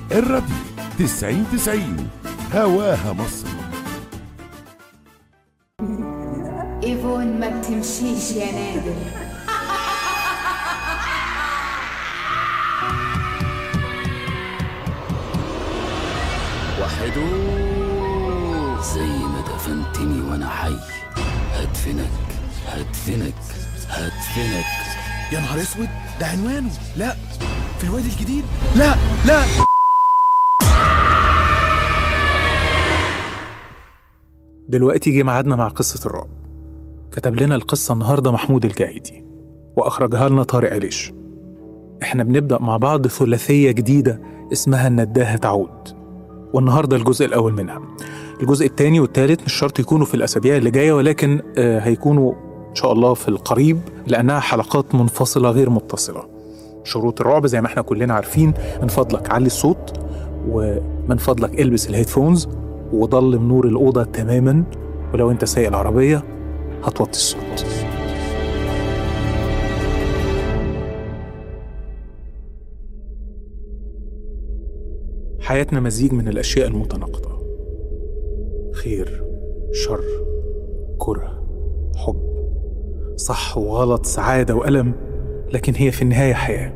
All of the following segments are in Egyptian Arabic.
الراديو 90 90 هواها مصر ايفون ما بتمشيش يا نادر وحدو زي ما دفنتني وانا حي هدفنك هدفنك هدفنك يا نهار اسود ده عنوانه لا في الوادي الجديد لا لا دلوقتي جه ميعادنا مع قصة الرعب كتب لنا القصة النهاردة محمود الجاهدي وأخرجها لنا طارق عليش إحنا بنبدأ مع بعض ثلاثية جديدة اسمها النداهة تعود والنهاردة الجزء الأول منها الجزء الثاني والثالث مش شرط يكونوا في الأسابيع اللي جاية ولكن آه، هيكونوا إن شاء الله في القريب لأنها حلقات منفصلة غير متصلة شروط الرعب زي ما احنا كلنا عارفين من فضلك علي الصوت ومن فضلك البس الهيدفونز وضلم نور الأوضة تماما ولو انت سايق العربية هتوطي الصوت حياتنا مزيج من الأشياء المتناقضة خير شر كره حب صح وغلط سعادة وألم لكن هي في النهاية حياة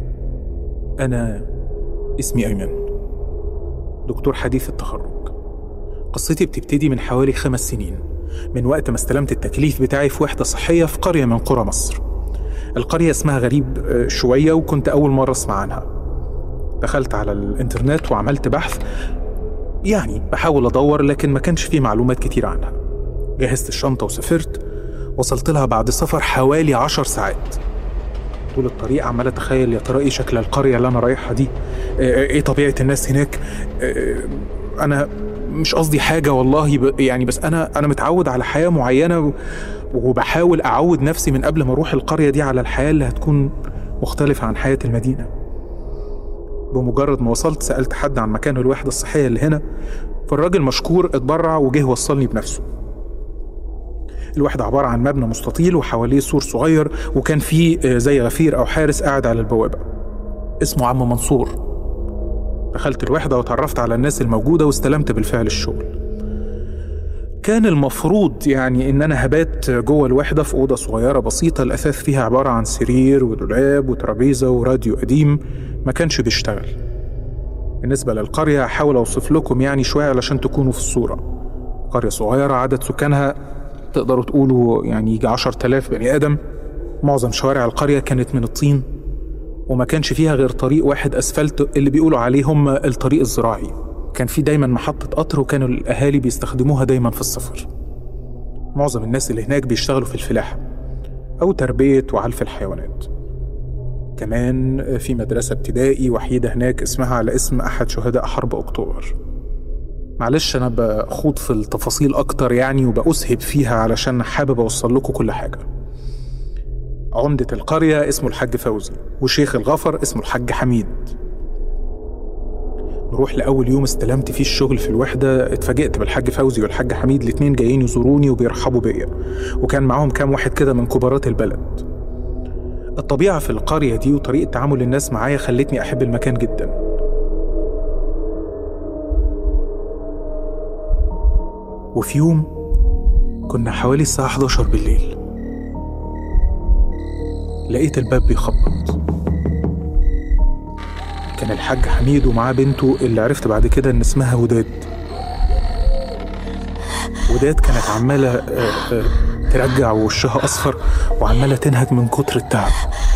أنا اسمي أيمن دكتور حديث التخرج قصتي بتبتدي من حوالي خمس سنين من وقت ما استلمت التكليف بتاعي في وحدة صحية في قرية من قرى مصر القرية اسمها غريب آه، شوية وكنت أول مرة أسمع عنها دخلت على الإنترنت وعملت بحث يعني بحاول أدور لكن ما كانش فيه معلومات كتير عنها جهزت الشنطة وسافرت وصلت لها بعد سفر حوالي عشر ساعات طول الطريق عمال اتخيل يا ترى ايه شكل القريه اللي انا رايحها دي آه، ايه طبيعه الناس هناك آه، انا مش قصدي حاجه والله ب- يعني بس انا انا متعود على حياه معينه و- وبحاول اعود نفسي من قبل ما اروح القريه دي على الحياه اللي هتكون مختلفه عن حياه المدينه بمجرد ما وصلت سالت حد عن مكان الوحده الصحيه اللي هنا فالراجل مشكور اتبرع وجه وصلني بنفسه الوحدة عبارة عن مبنى مستطيل وحواليه سور صغير وكان فيه آه، زي غفير أو حارس قاعد على البوابة اسمه عم منصور دخلت الوحدة وتعرفت على الناس الموجودة واستلمت بالفعل الشغل كان المفروض يعني إن أنا هبات جوه الوحدة في أوضة صغيرة بسيطة الأثاث فيها عبارة عن سرير ودولاب وترابيزة وراديو قديم ما كانش بيشتغل بالنسبة للقرية هحاول أوصف لكم يعني شوية علشان تكونوا في الصورة قرية صغيرة عدد سكانها تقدروا تقولوا يعني يجي عشر تلاف بني آدم معظم شوارع القرية كانت من الطين وما كانش فيها غير طريق واحد أسفلت اللي بيقولوا عليه هم الطريق الزراعي كان في دايما محطة قطر وكانوا الأهالي بيستخدموها دايما في السفر معظم الناس اللي هناك بيشتغلوا في الفلاحة أو تربية وعلف الحيوانات كمان في مدرسة ابتدائي وحيدة هناك اسمها على اسم أحد شهداء حرب أكتوبر معلش أنا بخوض في التفاصيل أكتر يعني وبأسهب فيها علشان حابب أوصل لكم كل حاجة عمدة القرية اسمه الحاج فوزي وشيخ الغفر اسمه الحاج حميد نروح لأول يوم استلمت فيه الشغل في الوحدة اتفاجئت بالحاج فوزي والحاج حميد الاتنين جايين يزوروني وبيرحبوا بيا وكان معاهم كام واحد كده من كبارات البلد الطبيعة في القرية دي وطريقة تعامل الناس معايا خلتني أحب المكان جدا وفي يوم كنا حوالي الساعة 11 بالليل لقيت الباب بيخبط كان الحاج حميد ومعاه بنته اللي عرفت بعد كده ان اسمها وداد وداد كانت عمالة آه، آه، ترجع ووشها أصفر وعمالة تنهج من كتر التعب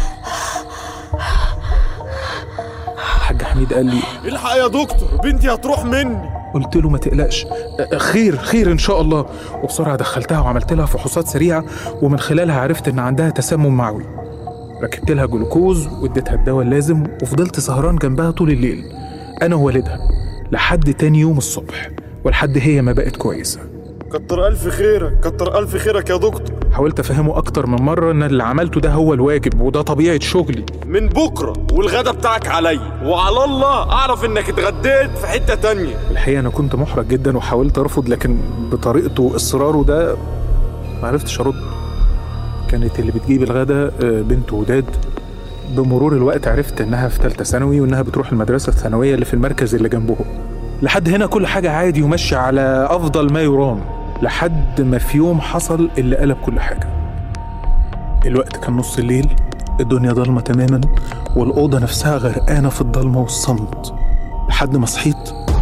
الحاج حميد قال لي الحق يا دكتور بنتي هتروح مني قلت له ما تقلقش أه، خير خير ان شاء الله وبسرعه دخلتها وعملت لها فحوصات سريعه ومن خلالها عرفت ان عندها تسمم معوي ركبت لها جلوكوز واديتها الدواء اللازم وفضلت سهران جنبها طول الليل انا ووالدها لحد تاني يوم الصبح ولحد هي ما بقت كويسه كتر الف خيرك كتر الف خيرك يا دكتور حاولت افهمه اكتر من مره ان اللي عملته ده هو الواجب وده طبيعه شغلي من بكره والغدا بتاعك عليا وعلى الله اعرف انك اتغديت في حته تانية الحقيقه انا كنت محرج جدا وحاولت ارفض لكن بطريقته واصراره ده ما عرفتش ارد كانت اللي بتجيب الغدا آه، بنت وداد بمرور الوقت عرفت إنها في تالتة ثانوي وإنها بتروح المدرسة الثانوية اللي في المركز اللي جنبهم لحد هنا كل حاجة عادي وماشية على أفضل ما يرام لحد ما في يوم حصل اللي قلب كل حاجة الوقت كان نص الليل الدنيا ضلمة تماما والأوضة نفسها غرقانة في الضلمة والصمت لحد ما صحيت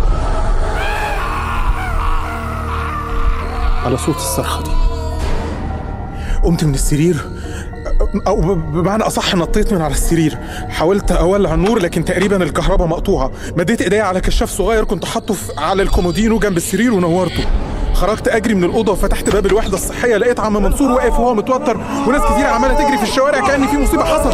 على صوت الصرخة دي قمت من السرير أو ب- بمعنى أصح نطيت من على السرير حاولت أولع النور لكن تقريبا الكهرباء مقطوعة مديت إيديا على كشاف صغير كنت حاطه في- على الكومودينو جنب السرير ونورته خرجت اجري من الاوضه وفتحت باب الوحده الصحيه لقيت عم منصور واقف وهو متوتر وناس كتير عماله تجري في الشوارع كان في مصيبه حصلت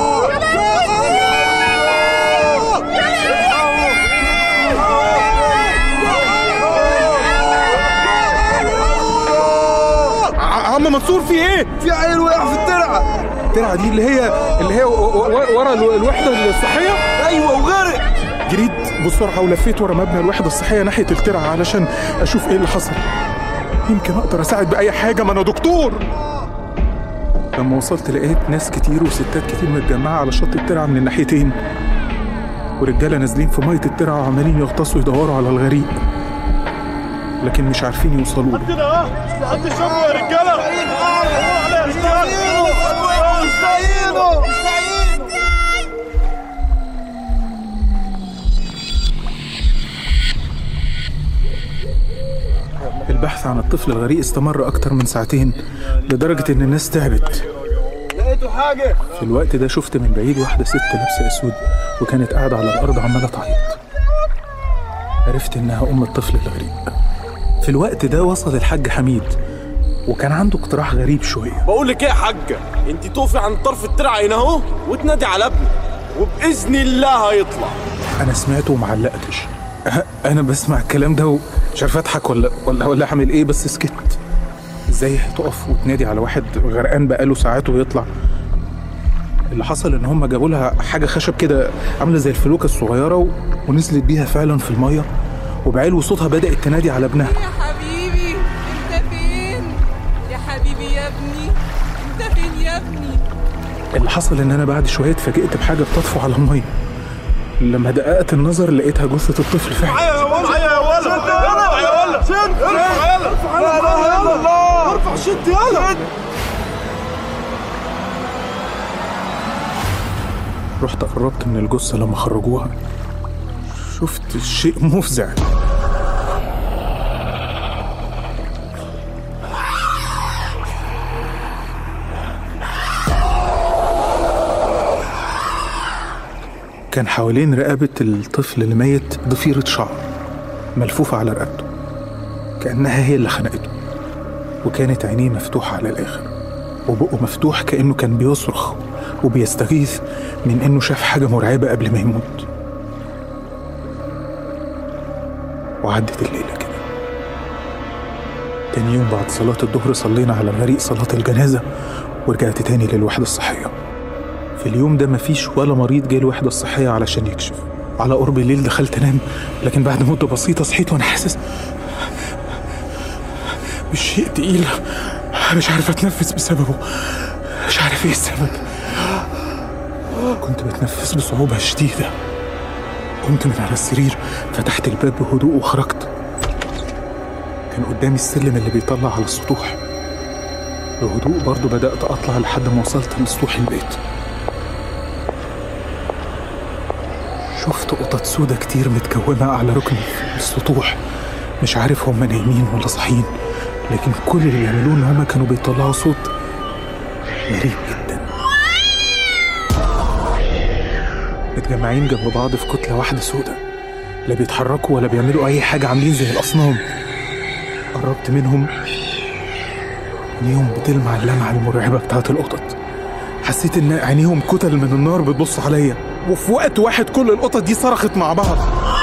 ع- عم منصور في ايه؟ في عيل وقع في الترعه الترعه دي اللي هي اللي هي و- و- ورا الو- الوحده الصحيه ايوه وغرق جريت بسرعه ولفيت ورا مبنى الوحده الصحيه ناحيه الترعه علشان اشوف ايه اللي حصل يمكن اقدر اساعد باي حاجه ما انا دكتور لما وصلت لقيت ناس كتير وستات كتير متجمعه على شط الترعه من الناحيتين ورجاله نازلين في ميه الترعه وعمالين يغطسوا يدوروا على الغريق لكن مش عارفين يوصلوا له حد شافه يا رجاله البحث عن الطفل الغريق استمر أكتر من ساعتين لدرجة إن الناس تعبت لقيتوا حاجه في الوقت ده شفت من بعيد واحدة ست لابسة أسود وكانت قاعدة على الأرض عمالة تعيط عرفت إنها أم الطفل الغريق في الوقت ده وصل الحاج حميد وكان عنده اقتراح غريب شوية بقول لك ايه يا حاجه انت تقفي عند طرف الترعه هنا اهو وتنادي على ابني وباذن الله هيطلع أنا سمعته ومعلقتش أه، أنا بسمع الكلام ده ومش عارف أضحك ولا ولا ولا أعمل إيه بس سكت إزاي هتقف وتنادي على واحد غرقان بقاله ساعات ويطلع اللي حصل إن هم جابوا لها حاجة خشب كده عاملة زي الفلوكة الصغيرة و... ونزلت بيها فعلا في المية وبعلو صوتها بدأت تنادي على ابنها يا حبيبي انت فين يا حبيبي يا ابني انت فين يا ابني اللي حصل إن أنا بعد شوية اتفاجئت بحاجة بتطفو على المية لما دققت النظر لقيتها جثة الطفل فعلا معايا يا ولد معايا يا ولد ارفع يا ولد ارفع يا ولد لا اله الا الله ارفع شد يلا رحت قربت من الجثة لما خرجوها شفت شيء مفزع كان حوالين رقبة الطفل الميت ضفيرة شعر ملفوفة على رقبته كأنها هي اللي خنقته وكانت عينيه مفتوحة على الآخر وبقه مفتوح كأنه كان بيصرخ وبيستغيث من إنه شاف حاجة مرعبة قبل ما يموت وعدت الليلة كده تاني يوم بعد صلاة الظهر صلينا على الغريق صلاة الجنازة ورجعت تاني للوحدة الصحية في اليوم ده مفيش ولا مريض جه الوحدة الصحية علشان يكشف على قرب الليل دخلت انام لكن بعد مدة بسيطة صحيت وانا حاسس بشيء تقيل مش عارف اتنفس بسببه مش عارف ايه السبب كنت بتنفس بصعوبة شديدة قمت من على السرير فتحت الباب بهدوء وخرجت كان قدامي السلم اللي بيطلع على السطوح بهدوء برضه بدأت أطلع لحد ما وصلت لسطوح البيت شفت قطط سودة كتير متكومة على ركن السطوح مش عارف هم نايمين ولا صاحيين لكن كل اللي بيعملوه ان هم كانوا بيطلعوا صوت غريب جدا متجمعين جنب بعض في كتلة واحدة سودة لا بيتحركوا ولا بيعملوا أي حاجة عاملين زي الأصنام قربت منهم عينيهم بتلمع اللمعة المرعبة بتاعت القطط حسيت إن عينيهم كتل من النار بتبص عليا وفي وقت واحد كل القطط دي صرخت مع بعض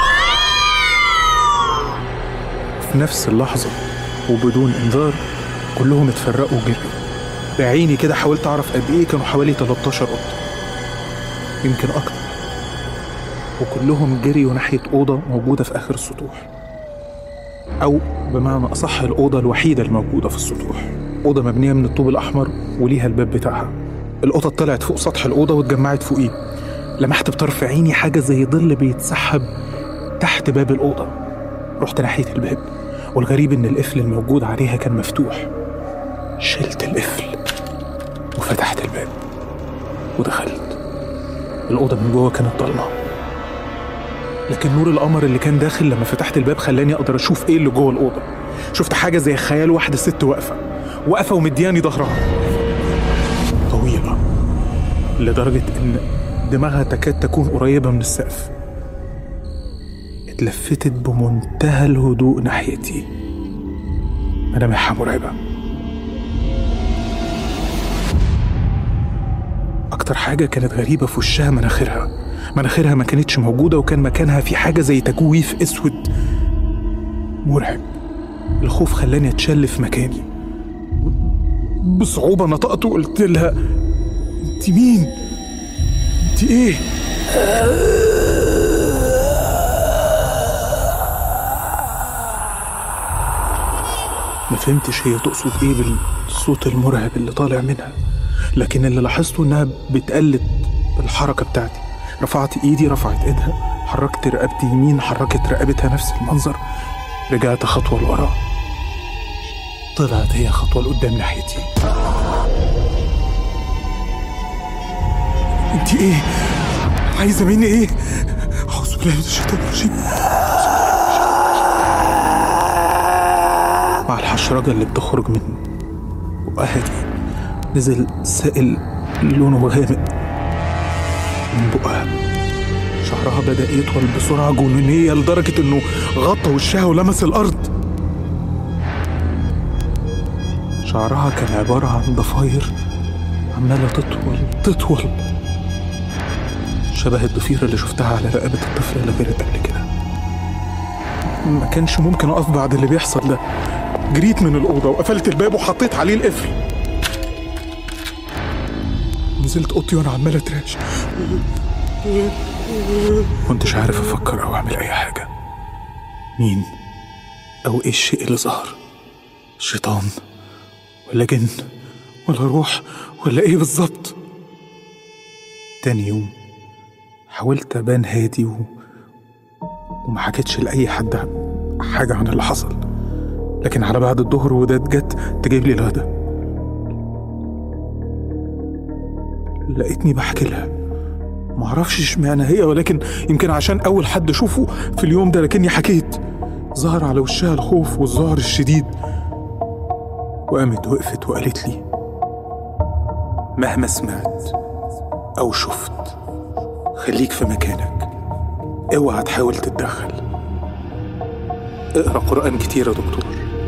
في نفس اللحظة وبدون إنذار كلهم اتفرقوا وجريوا بعيني كده حاولت أعرف قد إيه كانوا حوالي 13 قطة يمكن أكتر وكلهم جريوا ناحية أوضة موجودة في آخر السطوح أو بمعنى أصح الأوضة الوحيدة الموجودة في السطوح أوضة مبنية من الطوب الأحمر وليها الباب بتاعها القطط طلعت فوق سطح الأوضة واتجمعت فوقيه لمحت بطرف عيني حاجة زي ظل بيتسحب تحت باب الأوضة رحت ناحية الباب والغريب إن القفل الموجود عليها كان مفتوح شلت القفل وفتحت الباب ودخلت الأوضة من جوه كانت ضلمة لكن نور القمر اللي كان داخل لما فتحت الباب خلاني أقدر أشوف إيه اللي جوه الأوضة شفت حاجة زي خيال واحدة ست واقفة واقفة ومدياني ظهرها طويلة لدرجة إن دماغها تكاد تكون قريبة من السقف اتلفتت بمنتهى الهدوء ناحيتي ملامحها مرعبة أكتر حاجة كانت غريبة في وشها مناخيرها مناخيرها ما كانتش موجودة وكان مكانها في حاجة زي تجويف أسود مرعب الخوف خلاني أتشل في مكاني بصعوبة نطقت وقلت لها انت مين؟ انت ايه؟ ما فهمتش هي تقصد ايه بالصوت المرعب اللي طالع منها لكن اللي لاحظته انها بتقلد الحركة بتاعتي رفعت ايدي رفعت ايدها حركت رقبتي يمين حركت رقبتها نفس المنظر رجعت خطوة لورا طلعت هي خطوة لقدام ناحيتي انت ايه؟ عايزة مني ايه؟ أعوذ بالله من الشيطان الرجيم مع الحشرجة اللي بتخرج من بقها دي نزل سائل لونه غامق من بقها شعرها بدأ يطول بسرعة جنونية لدرجة إنه غطى وشها ولمس الأرض شعرها كان عبارة عن ضفاير عمالة تطول تطول شبه الضفيرة اللي شفتها على رقبة الطفل اللي غرق قبل كده ما كانش ممكن أقف بعد اللي بيحصل ده جريت من الأوضة وقفلت الباب وحطيت عليه القفل نزلت أوضتي وأنا عمال أتراش كنتش عارف أفكر أو أعمل أي حاجة مين أو إيه الشيء اللي ظهر شيطان ولا جن ولا روح ولا إيه بالظبط تاني يوم حاولت أبان هادي و... وما حكيتش لأي حد حاجة عن اللي حصل لكن على بعد الظهر وداد جت تجيب لي الغدا لقيتني بحكي لها معرفش اشمعنى هي ولكن يمكن عشان أول حد أشوفه في اليوم ده لكني حكيت ظهر على وشها الخوف والذعر الشديد وقامت وقفت وقالت لي مهما سمعت أو شفت خليك في مكانك اوعى تحاول تتدخل اقرا قرآن كتير يا دكتور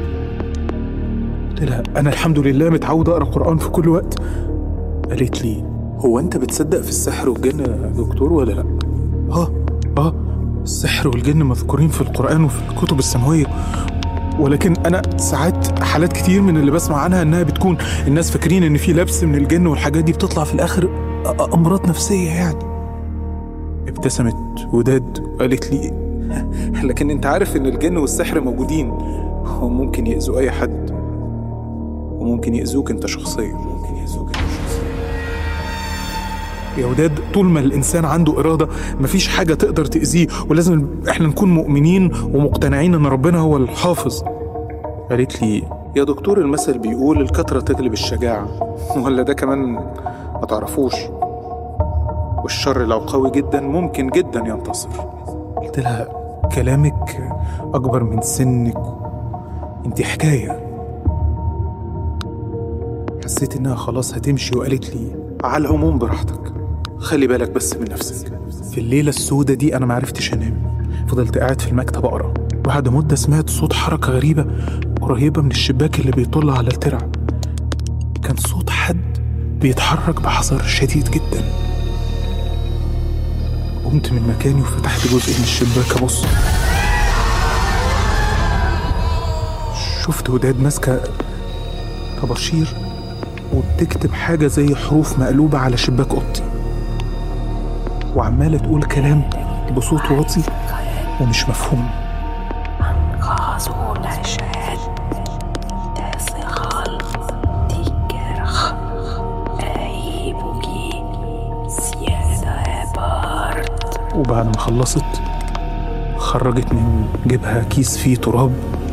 قلت لها أنا الحمد لله متعود أقرا قرآن في كل وقت قالت لي هو أنت بتصدق في السحر والجن يا دكتور ولا لأ؟ آه آه السحر والجن مذكورين في القرآن وفي الكتب السماوية ولكن أنا ساعات حالات كتير من اللي بسمع عنها إنها بتكون الناس فاكرين إن في لبس من الجن والحاجات دي بتطلع في الآخر أ- أمراض نفسية يعني ابتسمت وداد وقالت لي لكن انت عارف ان الجن والسحر موجودين وممكن يأذوا اي حد وممكن يأذوك انت شخصيا ممكن يأذوك انت شخصيا يا وداد طول ما الانسان عنده اراده مفيش حاجه تقدر تاذيه ولازم احنا نكون مؤمنين ومقتنعين ان ربنا هو الحافظ قالت لي يا دكتور المثل بيقول الكثره تغلب الشجاعه ولا ده كمان ما تعرفوش والشر لو قوي جدا ممكن جدا ينتصر قلت لها كلامك أكبر من سنك انت حكاية حسيت إنها خلاص هتمشي وقالت لي على العموم براحتك خلي بالك بس من نفسك في الليلة السودة دي أنا معرفتش أنام فضلت قاعد في المكتب أقرأ بعد مدة سمعت صوت حركة غريبة قريبة من الشباك اللي بيطل على الترع كان صوت حد بيتحرك بحذر شديد جدا قمت من مكاني وفتحت جزء من الشباك ابص شفت وداد ماسكه طباشير وبتكتب حاجه زي حروف مقلوبه على شباك اوضتي وعماله تقول كلام بصوت واطي ومش مفهوم وبعد ما خلصت خرجت من جيبها كيس فيه تراب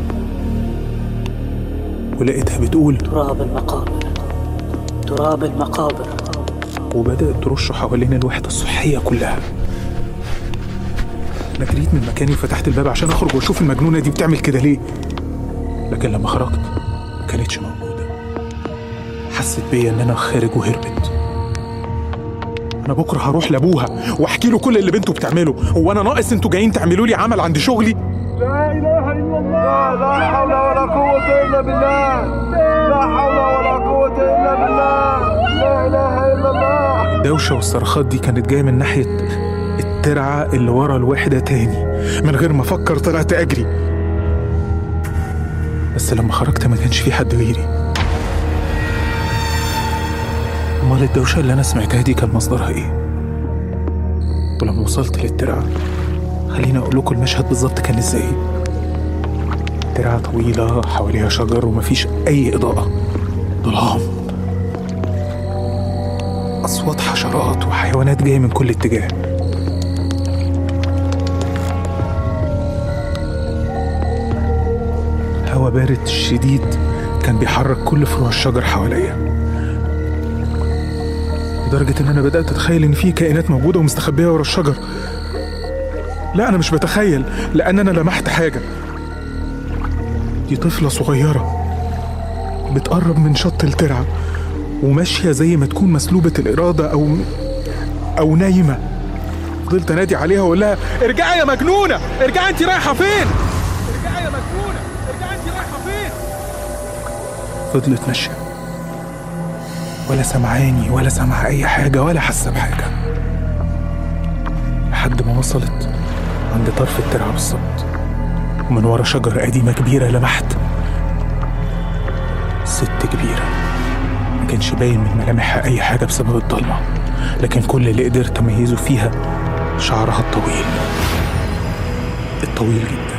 ولقيتها بتقول تراب المقابر تراب المقابر وبدأت ترش حوالين الوحدة الصحية كلها أنا جريت من مكاني وفتحت الباب عشان أخرج وأشوف المجنونة دي بتعمل كده ليه لكن لما خرجت ما كانتش موجودة حست بيا إن أنا خارج وهربت أنا بكرة هروح لأبوها وأحكي له كل اللي بنته بتعمله هو أنا ناقص أنتوا جايين تعملوا لي عمل عند شغلي لا اله الا الله لا حول ولا قوة الا بالله لا حول ولا قوة الا بالله لا اله الا الله الدوشة والصرخات دي كانت جاية من ناحية الترعة اللي ورا الوحدة تاني من غير ما أفكر طلعت أجري بس لما خرجت ما كانش في حد غيري أمال الدوشة اللي أنا سمعتها دي كان مصدرها إيه؟ ولما وصلت للترعة خليني أقول لكم المشهد بالظبط كان إزاي ترعة طويلة حواليها شجر ومفيش أي إضاءة ظلام أصوات حشرات وحيوانات جاية من كل اتجاه هوا بارد شديد كان بيحرك كل فروع الشجر حواليا لدرجة إن أنا بدأت أتخيل إن في كائنات موجودة ومستخبية ورا الشجر لا أنا مش بتخيل لأن أنا لمحت حاجة دي طفلة صغيرة بتقرب من شط الترعة وماشية زي ما تكون مسلوبة الإرادة أو أو نايمة فضلت أنادي عليها وأقول لها ارجعي يا مجنونة ارجعي أنت رايحة فين؟ ارجعي يا مجنونة ارجعي أنت رايحة فين؟ فضلت ماشية ولا سمعاني ولا سمع أي حاجة ولا حاسة بحاجة لحد ما وصلت عند طرف الترعة بالظبط ومن ورا شجرة قديمة كبيرة لمحت ست كبيرة ما كانش باين من ملامحها أي حاجة بسبب الضلمة لكن كل اللي قدرت أميزه فيها شعرها الطويل الطويل جدا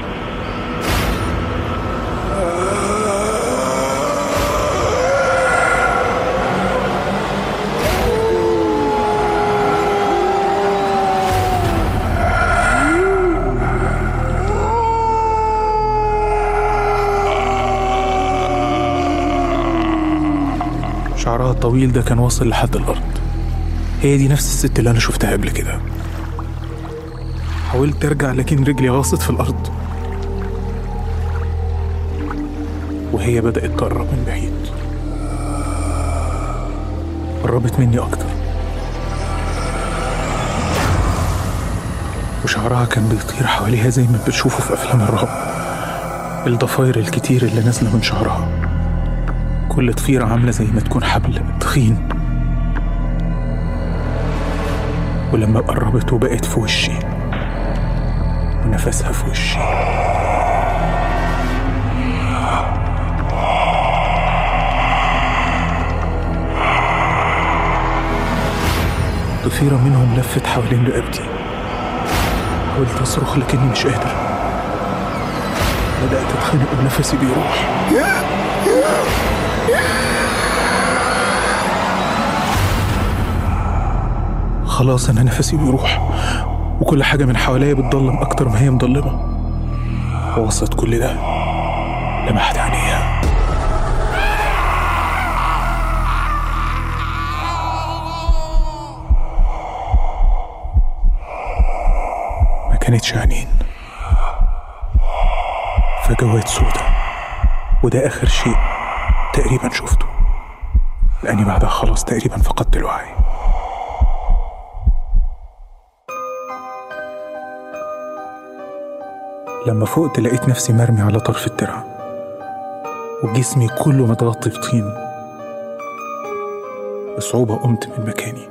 شعرها الطويل ده كان واصل لحد الأرض هي دي نفس الست اللي أنا شفتها قبل كده حاولت أرجع لكن رجلي غاصت في الأرض وهي بدأت تقرب من بعيد قربت مني أكتر وشعرها كان بيطير حواليها زي ما بتشوفه في أفلام الرعب الضفاير الكتير اللي نازلة من شعرها كل ضفيرة عاملة زي ما تكون حبل تخين ولما قربت وبقت في وشي ونفسها في وشي ضفيرة منهم لفت حوالين رقبتي حاولت أصرخ لكني مش قادر بدأت أتخنق ونفسي بيروح خلاص أنا نفسي بيروح وكل حاجة من حواليا بتضلم أكتر ما هي مضلمة ووسط كل ده لمحت عينيها ما كانتش عينين فجوات سودا وده آخر شيء تقريبا شفته لأني بعدها خلاص تقريبا فقدت الوعي لما فقت لقيت نفسي مرمي على طرف الترعة وجسمي كله متغطي بطين بصعوبة قمت من مكاني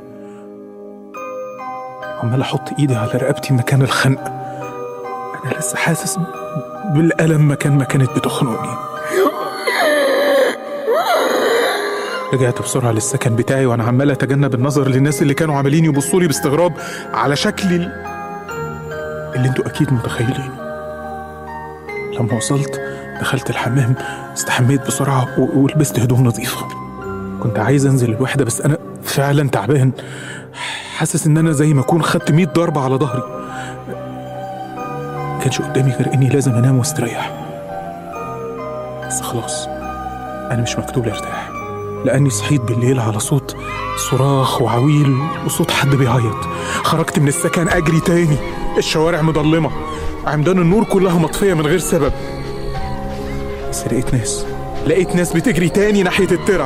عمال أحط إيدي على رقبتي مكان الخنق أنا لسه حاسس بالألم مكان ما كانت بتخنقني رجعت بسرعة للسكن بتاعي وأنا عمال أتجنب النظر للناس اللي كانوا عمالين يبصوا لي باستغراب على شكلي ال- اللي انتوا أكيد متخيلينه لما وصلت دخلت الحمام استحميت بسرعة و- ولبست هدوم نظيفة كنت عايز أنزل الوحدة بس أنا فعلا تعبان حاسس ان انا زي ما اكون خدت 100 ضربه على ظهري كانش قدامي غير اني لازم انام واستريح بس خلاص انا مش مكتوب لي ارتاح لاني صحيت بالليل على صوت صراخ وعويل وصوت حد بيعيط خرجت من السكن اجري تاني الشوارع مضلمه عمدان النور كلها مطفيه من غير سبب بس لقيت ناس لقيت ناس بتجري تاني ناحيه الترعه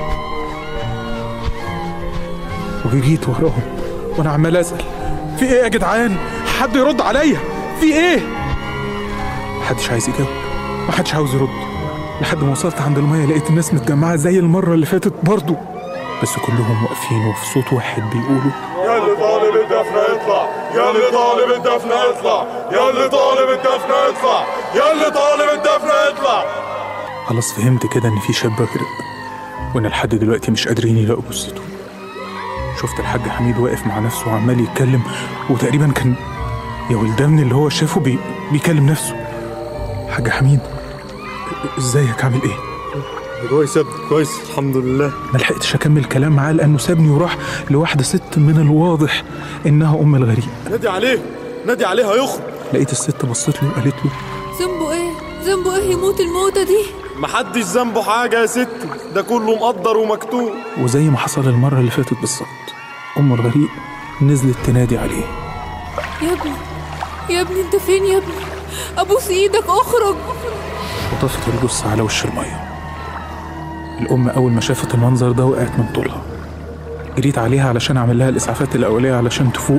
وجريت وراهم وانا عمال اسال في ايه يا جدعان حد يرد عليا في ايه محدش عايز يجاوب محدش عاوز يرد لحد ما وصلت عند الميه لقيت الناس متجمعه زي المره اللي فاتت برضه بس كلهم واقفين وفي صوت واحد بيقولوا يا اللي طالب الدفن اطلع يا اللي طالب الدفن اطلع يا اللي طالب الدفن اطلع يا اللي طالب الدفن اطلع خلاص فهمت كده ان في شاب غرق وان لحد دلوقتي مش قادرين يلاقوا جثته شفت الحاج حميد واقف مع نفسه وعمال يتكلم وتقريبا كان يا ولدان اللي هو شافه بي... بيكلم نفسه حاج حميد ازيك عامل ايه كويس يا ابني كويس الحمد لله ما لحقتش اكمل كلام معاه لانه سابني وراح لواحده ست من الواضح انها ام الغريب نادي عليه نادي عليه هيخرج لقيت الست بصت له وقالت له ذنبه ايه ذنبه ايه يموت الموتة دي محدش ذنبه حاجة يا ستي ده كله مقدر ومكتوب وزي ما حصل المره اللي فاتت بالظبط ام الغريب نزلت تنادي عليه يا ابني يا ابني انت فين يا ابني ابوس ايدك اخرج وطفت الجثة على وش المية الأم أول ما شافت المنظر ده وقعت من طولها جريت عليها علشان أعمل لها الإسعافات الأولية علشان تفوق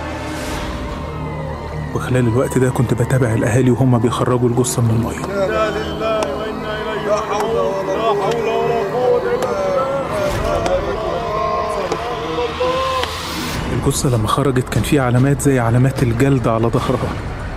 وخلال الوقت ده كنت بتابع الأهالي وهم بيخرجوا الجثة من المية لا لله وإنا إليه لا حول ولا حول ولا قوة إلا الجثة لما خرجت كان فيها علامات زي علامات الجلد على ظهرها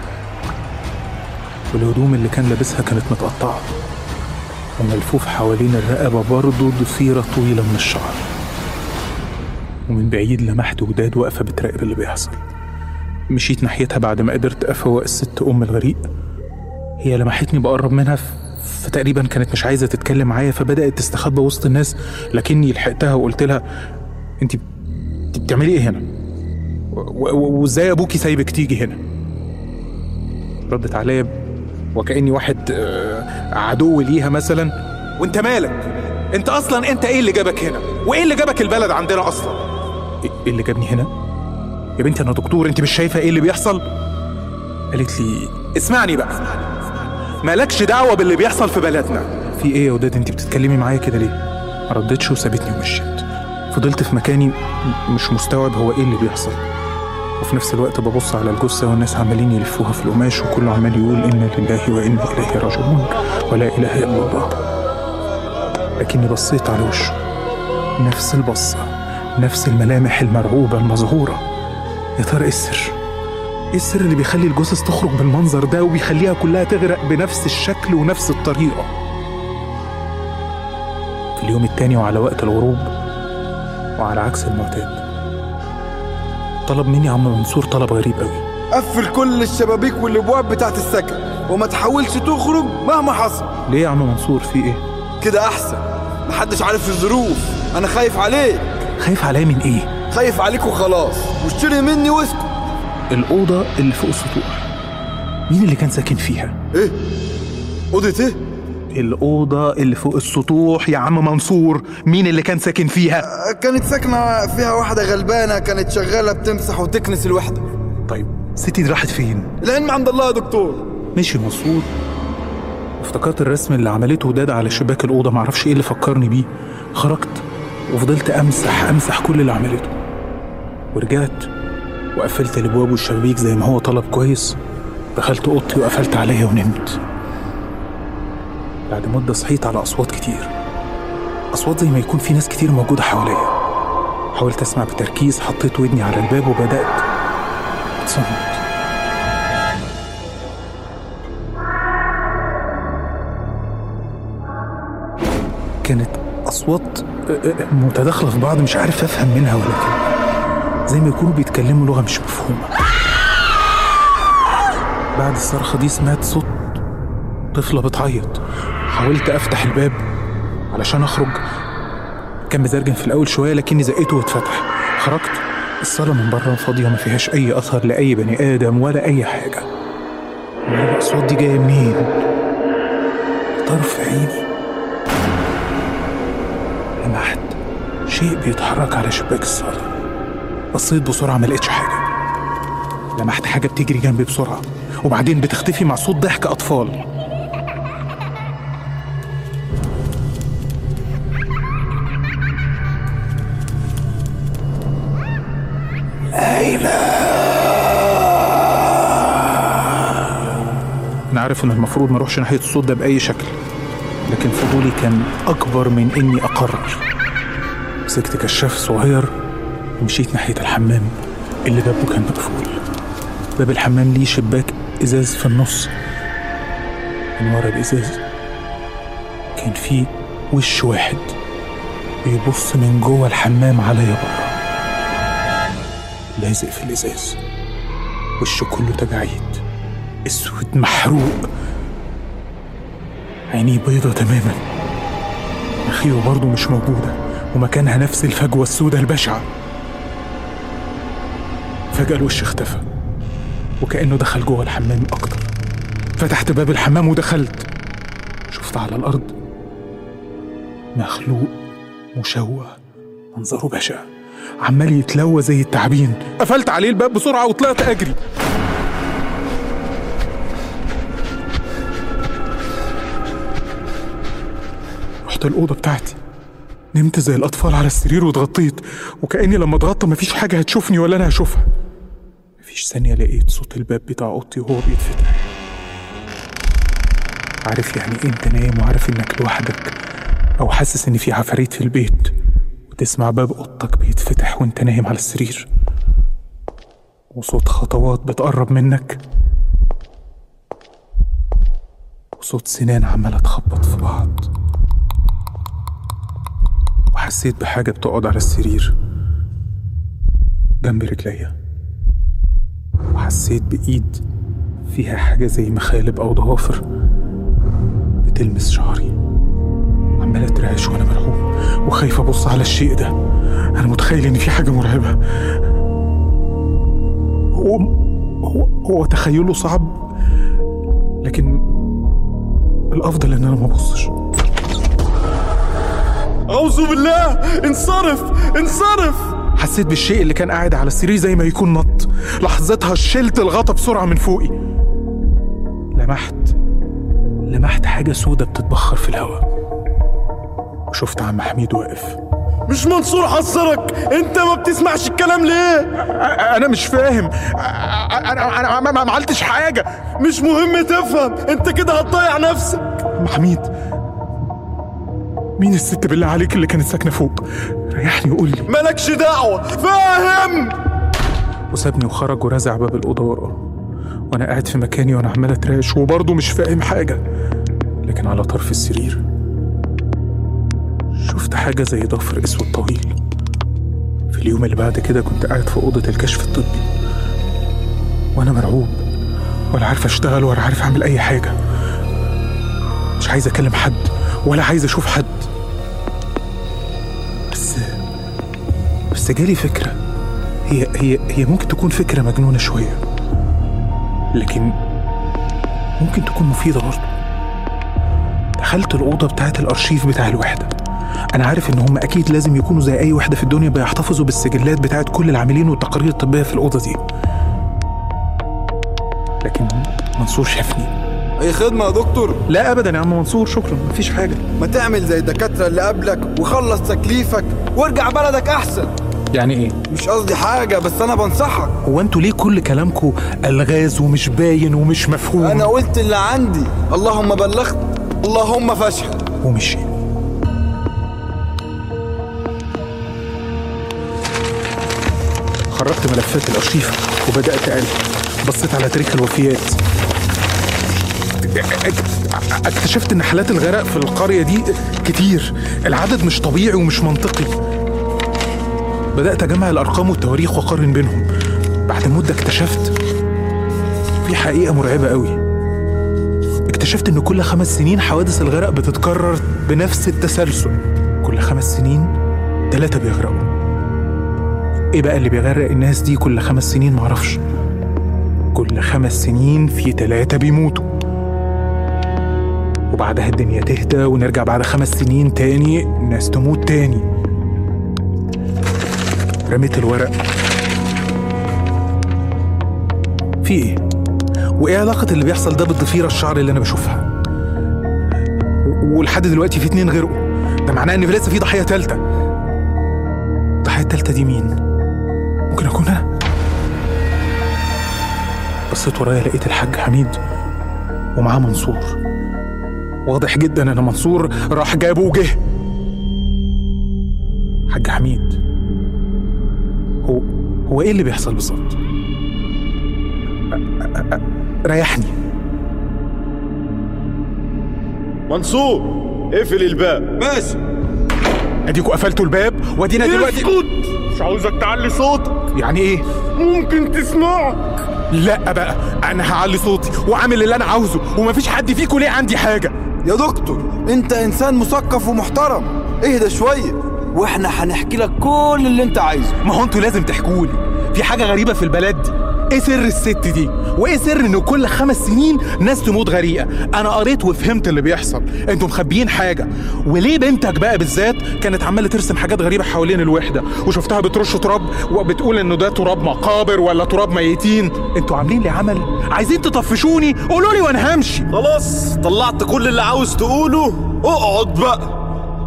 والهدوم اللي كان لابسها كانت متقطعة وملفوف حوالين الرقبة برضه ضفيرة طويلة من الشعر ومن بعيد لمحت وداد واقفة بتراقب اللي بيحصل مشيت ناحيتها بعد ما قدرت أفوق الست أم الغريق هي لمحتني بقرب منها ف- فتقريبا كانت مش عايزة تتكلم معايا فبدأت تستخبى وسط الناس لكني لحقتها وقلت لها انت انت بتعملي ايه هنا؟ و- و- وازاي ابوكي سايبك تيجي هنا؟ ردت عليا وكاني واحد آه، عدو ليها مثلا وانت مالك؟ انت اصلا انت ايه اللي جابك هنا؟ وايه اللي جابك البلد عندنا اصلا؟ ايه إيه اللي جابني هنا؟ يا بنتي انا دكتور انت مش شايفه ايه اللي بيحصل؟ قالت لي اسمعني بقى مالكش دعوه باللي بيحصل في بلدنا في ايه يا وداد انت بتتكلمي معايا كده ليه؟ ما ردتش وسابتني ومشيت فضلت في مكاني م- مش مستوعب هو ايه اللي بيحصل وفي نفس الوقت ببص على الجثة والناس عمالين يلفوها في القماش وكله عمال يقول إنا لله وإنا إليه راجعون ولا إله إلا الله لكني بصيت على وشه نفس البصة نفس الملامح المرعوبة المظهورة يا ترى إيه السر؟ إيه السر اللي بيخلي الجثث تخرج بالمنظر ده وبيخليها كلها تغرق بنفس الشكل ونفس الطريقة؟ في اليوم التاني وعلى وقت الغروب وعلى عكس المعتاد طلب مني عم منصور طلب غريب قوي قفل كل الشبابيك والابواب بتاعت السكن وما تحاولش تخرج مهما حصل ليه يا عم منصور في ايه كده احسن محدش عارف الظروف انا خايف عليك خايف عليا من ايه خايف عليك وخلاص واشتري مني واسكت الاوضه اللي فوق السطوح مين اللي كان ساكن فيها ايه اوضه ايه الاوضه اللي فوق السطوح يا عم منصور مين اللي كان ساكن فيها آه، كانت ساكنه فيها واحده غلبانه كانت شغاله بتمسح وتكنس الوحده طيب ستي دي راحت فين العلم عند الله يا دكتور مشي منصور افتكرت الرسم اللي عملته وداد على شباك الأوضة معرفش ايه اللي فكرني بيه خرجت وفضلت أمسح أمسح كل اللي عملته ورجعت وقفلت الأبواب والشبابيك زي ما هو طلب كويس دخلت أوضتي وقفلت عليا ونمت بعد مدة صحيت على أصوات كتير أصوات زي ما يكون في ناس كتير موجودة حواليا حاولت أسمع بتركيز حطيت ودني على الباب وبدأت أتصنت كانت أصوات متداخلة في بعض مش عارف أفهم منها ولا كلمة زي ما يكونوا بيتكلموا لغة مش مفهومة بعد الصرخة دي سمعت صوت طفلة بتعيط حاولت أفتح الباب علشان أخرج كان مزرجن في الأول شوية لكني زقيته واتفتح خرجت الصالة من بره فاضية ما فيهاش أي أثر لأي بني آدم ولا أي حاجة أمال الأصوات دي جاية منين؟ طرف عيني لمحت شيء بيتحرك على شباك الصالة بصيت بسرعة ما لقيتش حاجة لمحت حاجة بتجري جنبي بسرعة وبعدين بتختفي مع صوت ضحك أطفال أنا عارف إن المفروض ما أروحش ناحية الصوت ده بأي شكل لكن فضولي كان أكبر من إني أقرر مسكت كشاف صغير ومشيت ناحية الحمام اللي بابه كان مقفول باب الحمام ليه شباك إزاز في النص من ورا الإزاز كان فيه وش واحد بيبص من جوه الحمام عليا بره لازق في الإزاز وشه كله تجاعيد اسود محروق عينيه بيضة تماما مناخيره برضه مش موجودة ومكانها نفس الفجوة السوداء البشعة فجأة الوش اختفى وكأنه دخل جوه الحمام أكتر فتحت باب الحمام ودخلت شفت على الأرض مخلوق مشوه منظره بشع عمال يتلوى زي التعابين قفلت عليه الباب بسرعة وطلعت أجري رحت الأوضة بتاعتي نمت زي الأطفال على السرير واتغطيت وكأني لما اتغطى مفيش حاجة هتشوفني ولا أنا هشوفها مفيش ثانية لقيت صوت الباب بتاع أوضتي وهو بيتفتح عارف يعني إيه أنت نايم وعارف إنك لوحدك أو حاسس إن في عفاريت في البيت وتسمع باب أوضتك بيتفتح وأنت نايم على السرير وصوت خطوات بتقرب منك وصوت سنان عمالة تخبط في بعض وحسيت بحاجة بتقعد على السرير جنب رجليا وحسيت بإيد فيها حاجة زي مخالب أو ضوافر بتلمس شعري عمال اترعش وانا مرعوب وخايف ابص على الشيء ده انا متخيل ان في حاجه مرعبه هو هو هو تخيله صعب لكن الافضل ان انا ما ابصش أعوذ بالله انصرف انصرف حسيت بالشيء اللي كان قاعد على السرير زي ما يكون نط لحظتها شلت الغطا بسرعه من فوقي لمحت لمحت حاجه سودة بتتبخر في الهواء وشفت عم حميد واقف مش منصور حذرك انت ما بتسمعش الكلام ليه انا مش فاهم انا انا ما ما عملتش حاجه مش مهم تفهم انت كده هتضيع نفسك عم حميد مين الست بالله عليك اللي كانت ساكنه فوق ريحني وقول لي مالكش دعوة فاهم وسابني وخرج ورزع باب الاوضه وراه وانا قاعد في مكاني وانا عمال اتراش وبرضه مش فاهم حاجه لكن على طرف السرير شفت حاجه زي ضفر اسود طويل في اليوم اللي بعد كده كنت قاعد في اوضه الكشف الطبي وانا مرعوب ولا عارف اشتغل ولا عارف اعمل اي حاجه مش عايز اكلم حد ولا عايز اشوف حد بس بس جالي فكره هي هي هي ممكن تكون فكره مجنونه شويه لكن ممكن تكون مفيده برضه دخلت الاوضه بتاعت الارشيف بتاع الوحده انا عارف ان هم اكيد لازم يكونوا زي اي وحده في الدنيا بيحتفظوا بالسجلات بتاعت كل العاملين والتقارير الطبيه في الاوضه دي لكن منصور شافني اي خدمه يا دكتور لا ابدا يا عم منصور شكرا مفيش حاجه ما تعمل زي الدكاتره اللي قبلك وخلص تكليفك وارجع بلدك احسن يعني ايه مش قصدي حاجه بس انا بنصحك هو انتوا ليه كل كلامكم الغاز ومش باين ومش مفهوم انا قلت اللي عندي اللهم بلغت اللهم فاشهد ومشي خرجت ملفات الارشيف وبدات اقلب بصيت على تاريخ الوفيات اك- اكتشفت ان حالات الغرق في القريه دي كتير العدد مش طبيعي ومش منطقي بدات اجمع الارقام والتواريخ واقارن بينهم بعد مده اكتشفت في حقيقه مرعبه قوي اكتشفت ان كل خمس سنين حوادث الغرق بتتكرر بنفس التسلسل كل خمس سنين ثلاثة بيغرقوا ايه بقى اللي بيغرق الناس دي كل خمس سنين معرفش كل خمس سنين في تلاتة بيموتوا وبعدها الدنيا تهدى ونرجع بعد خمس سنين تاني الناس تموت تاني رميت الورق في ايه؟ وايه علاقة اللي بيحصل ده بالضفيرة الشعر اللي انا بشوفها؟ و- ولحد دلوقتي في اتنين غرقوا ده معناه ان لسه في ضحية تالتة الضحية التالتة دي مين؟ ممكن اكون انا؟ بصيت ورايا لقيت الحاج حميد ومعاه منصور واضح جدا ان منصور راح جابه وجه حاج حميد هو هو ايه اللي بيحصل بالظبط؟ أ- أ- أ- ريحني منصور اقفل الباب ماشي اديكوا قفلتوا الباب وادينا دلوقتي اسكت مش عاوزك تعلي صوتك يعني ايه؟ ممكن تسمعك لا بقى انا هعلي صوتي واعمل اللي انا عاوزه ومفيش حد فيكم ليه عندي حاجه يا دكتور انت انسان مثقف ومحترم اهدى شويه واحنا هنحكي لك كل اللي انت عايزه ما هو انتوا لازم تحكوا لي في حاجه غريبه في البلد دي ايه سر الست دي وايه سر ان كل خمس سنين ناس تموت غريقه انا قريت وفهمت اللي بيحصل انتوا مخبيين حاجه وليه بنتك بقى بالذات كانت عماله ترسم حاجات غريبه حوالين الوحده وشفتها بترش تراب وبتقول انه ده تراب مقابر ولا تراب ميتين انتوا عاملين لي عمل عايزين تطفشوني قولوا لي وانا همشي خلاص طلعت كل اللي عاوز تقوله اقعد بقى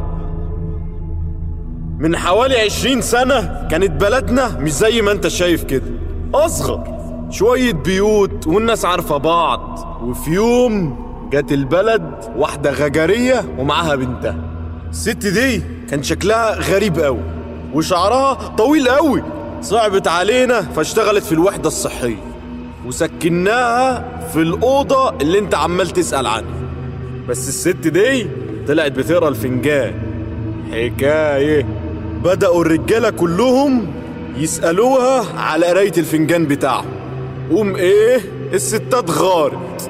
من حوالي عشرين سنة كانت بلدنا مش زي ما انت شايف كده أصغر شوية بيوت والناس عارفة بعض وفي يوم جت البلد واحدة غجرية ومعاها بنتها الست دي كان شكلها غريب قوي وشعرها طويل قوي صعبت علينا فاشتغلت في الوحدة الصحية وسكناها في الأوضة اللي انت عمال تسأل عنها بس الست دي طلعت بتقرا الفنجان حكاية بدأوا الرجالة كلهم يسألوها على قراية الفنجان بتاعهم قوم ايه الستات غارت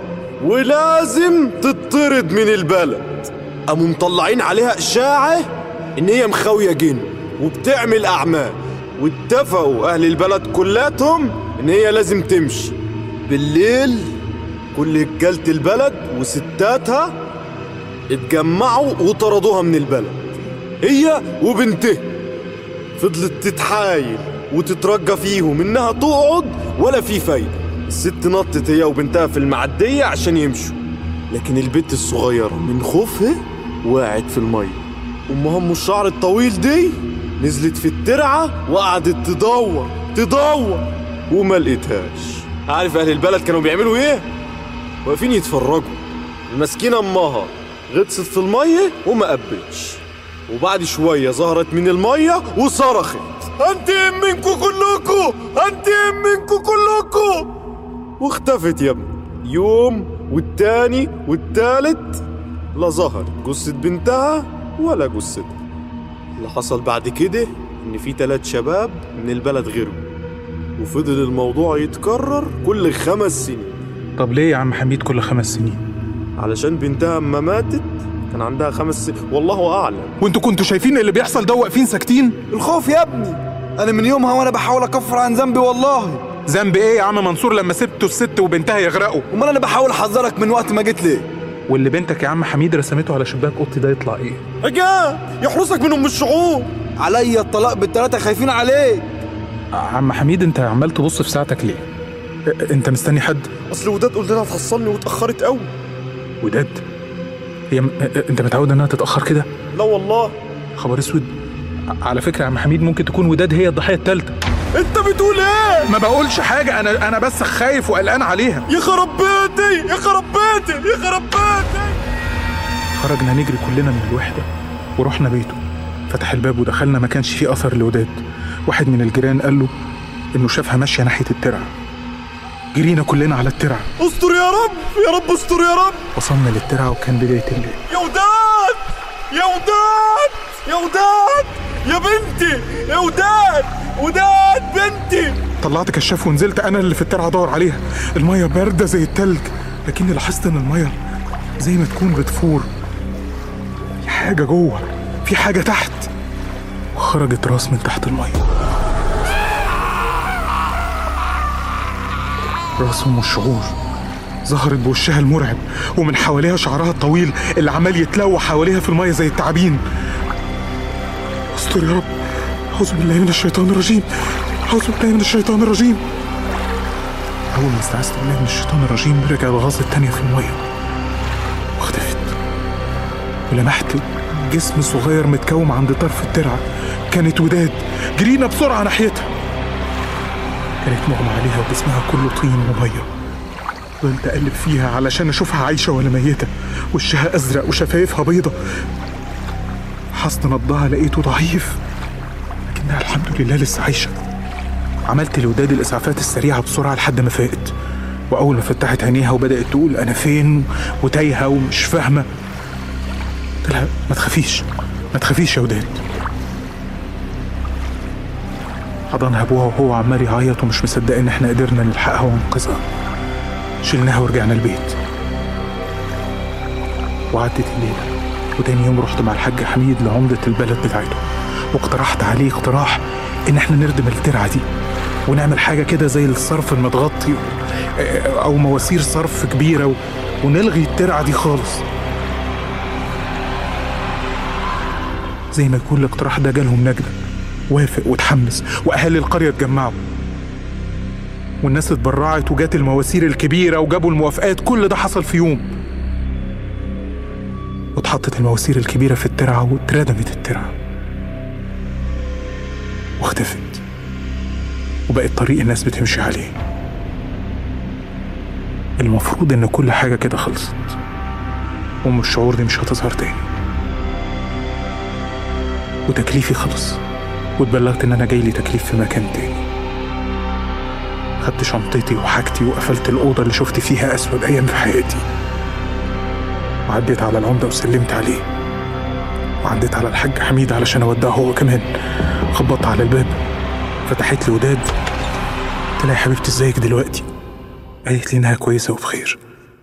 ولازم تطرد من البلد قاموا مطلعين عليها إشاعة إن هي مخاوية جن وبتعمل أعمال واتفقوا أهل البلد كلاتهم إن هي لازم تمشي بالليل كل رجالة البلد وستاتها اتجمعوا وطردوها من البلد هي وبنتها فضلت تتحايل وتترجى فيهم انها تقعد ولا في فايده الست نطت هي وبنتها في المعديه عشان يمشوا لكن البنت الصغيره من خوفها وقعت في الميه امها ام الشعر الطويل دي نزلت في الترعه وقعدت تدور تدور وما لقيتهاش عارف اهل البلد كانوا بيعملوا ايه واقفين يتفرجوا المسكينه امها غطست في الميه وما قبلتش وبعد شويه ظهرت من الميه وصرخت انتقم منكم كلكم انتقم منكم كلكم واختفت يا ابني يوم والتاني والتالت لا ظهرت جثة بنتها ولا جثتها اللي حصل بعد كده ان في تلات شباب من البلد غيرهم وفضل الموضوع يتكرر كل خمس سنين طب ليه يا عم حميد كل خمس سنين علشان بنتها اما ماتت كان عندها خمس سنين والله اعلم وانتوا كنتوا شايفين اللي بيحصل ده واقفين ساكتين الخوف يا ابني انا من يومها وانا بحاول اكفر عن ذنبي والله ذنب ايه يا عم منصور لما سبتوا الست وبنتها يغرقوا امال انا بحاول احذرك من وقت ما جيت ليه واللي بنتك يا عم حميد رسمته على شباك اوضتي ده يطلع ايه حجاب يحرسك من ام الشعور عليا الطلاق بالتلاتة خايفين عليك عم حميد انت عمال تبص في ساعتك ليه اه، انت مستني حد اصل وداد قلت لها تحصلني واتاخرت قوي وداد هي م... اه، انت متعود انها تتاخر كده لا والله خبر اسود ع- على فكره يا عم حميد ممكن تكون وداد هي الضحيه الثالثه انت بتقول ايه ما بقولش حاجه انا انا بس خايف وقلقان عليها يا خرب بيتي يا خرب بيتي يا خرب بيتي خرجنا نجري كلنا من الوحده ورحنا بيته فتح الباب ودخلنا ما كانش فيه اثر لوداد واحد من الجيران قال له انه شافها ماشيه ناحيه الترعه جرينا كلنا على الترعه استر يا رب يا رب استر يا رب وصلنا للترعه وكان بدايه الليل يا وداد يا وداد يا وداد يا بنتي يا وداد وداد بنتي طلعت كشاف ونزلت انا اللي في الترعه ادور عليها الميه بارده زي التلج لكني لاحظت ان الميه زي ما تكون بتفور في حاجه جوه في حاجه تحت وخرجت راس من تحت الميه راس ام الشعور ظهرت بوشها المرعب ومن حواليها شعرها الطويل اللي عمال يتلوى حواليها في المية زي التعابين استر يا رب أعوذ بالله من الشيطان الرجيم أعوذ بالله من الشيطان الرجيم أول ما استعذت بالله من الشيطان الرجيم رجعت غاصت تانية في المية واختفت ولمحت جسم صغير متكوم عند طرف الترعة كانت وداد جرينا بسرعة ناحيتها كانت مغمى عليها وجسمها كله طين ومية فضلت أقلب فيها علشان أشوفها عايشة ولا ميتة وشها أزرق وشفايفها بيضة حصن نبضها لقيته ضعيف لكنها الحمد لله لسه عايشة عملت لوداد الإسعافات السريعة بسرعة لحد ما فاقت وأول ما فتحت عينيها وبدأت تقول أنا فين وتايهة ومش فاهمة قلت لها ما تخافيش ما تخافيش يا وداد حضنها ابوها وهو عمال يعيط ومش مصدق ان احنا قدرنا نلحقها وننقذها شلناها ورجعنا البيت وعدت الليلة وتاني يوم رحت مع الحاج حميد لعمدة البلد بتاعته واقترحت عليه اقتراح ان احنا نردم الترعة دي ونعمل حاجة كده زي الصرف المتغطي او مواسير صرف كبيرة و... ونلغي الترعة دي خالص زي ما يكون الاقتراح ده جالهم نجدة وافق وتحمس واهالي القرية اتجمعوا والناس اتبرعت وجات المواسير الكبيرة وجابوا الموافقات كل ده حصل في يوم واتحطت المواسير الكبيرة في الترعة واتردمت الترعة واختفت وبقت طريق الناس بتمشي عليه المفروض ان كل حاجة كده خلصت وام الشعور دي مش هتظهر تاني وتكليفي خلص واتبلغت ان انا جاي لي تكليف في مكان تاني خدت شنطتي وحاجتي وقفلت الأوضة اللي شفت فيها أسود أيام في حياتي وعديت على العمدة وسلمت عليه وعديت على الحاج حميد علشان أودعه هو كمان خبطت على الباب فتحت لي وداد قلت لها يا حبيبتي ازيك دلوقتي قالت لي انها كويسة وبخير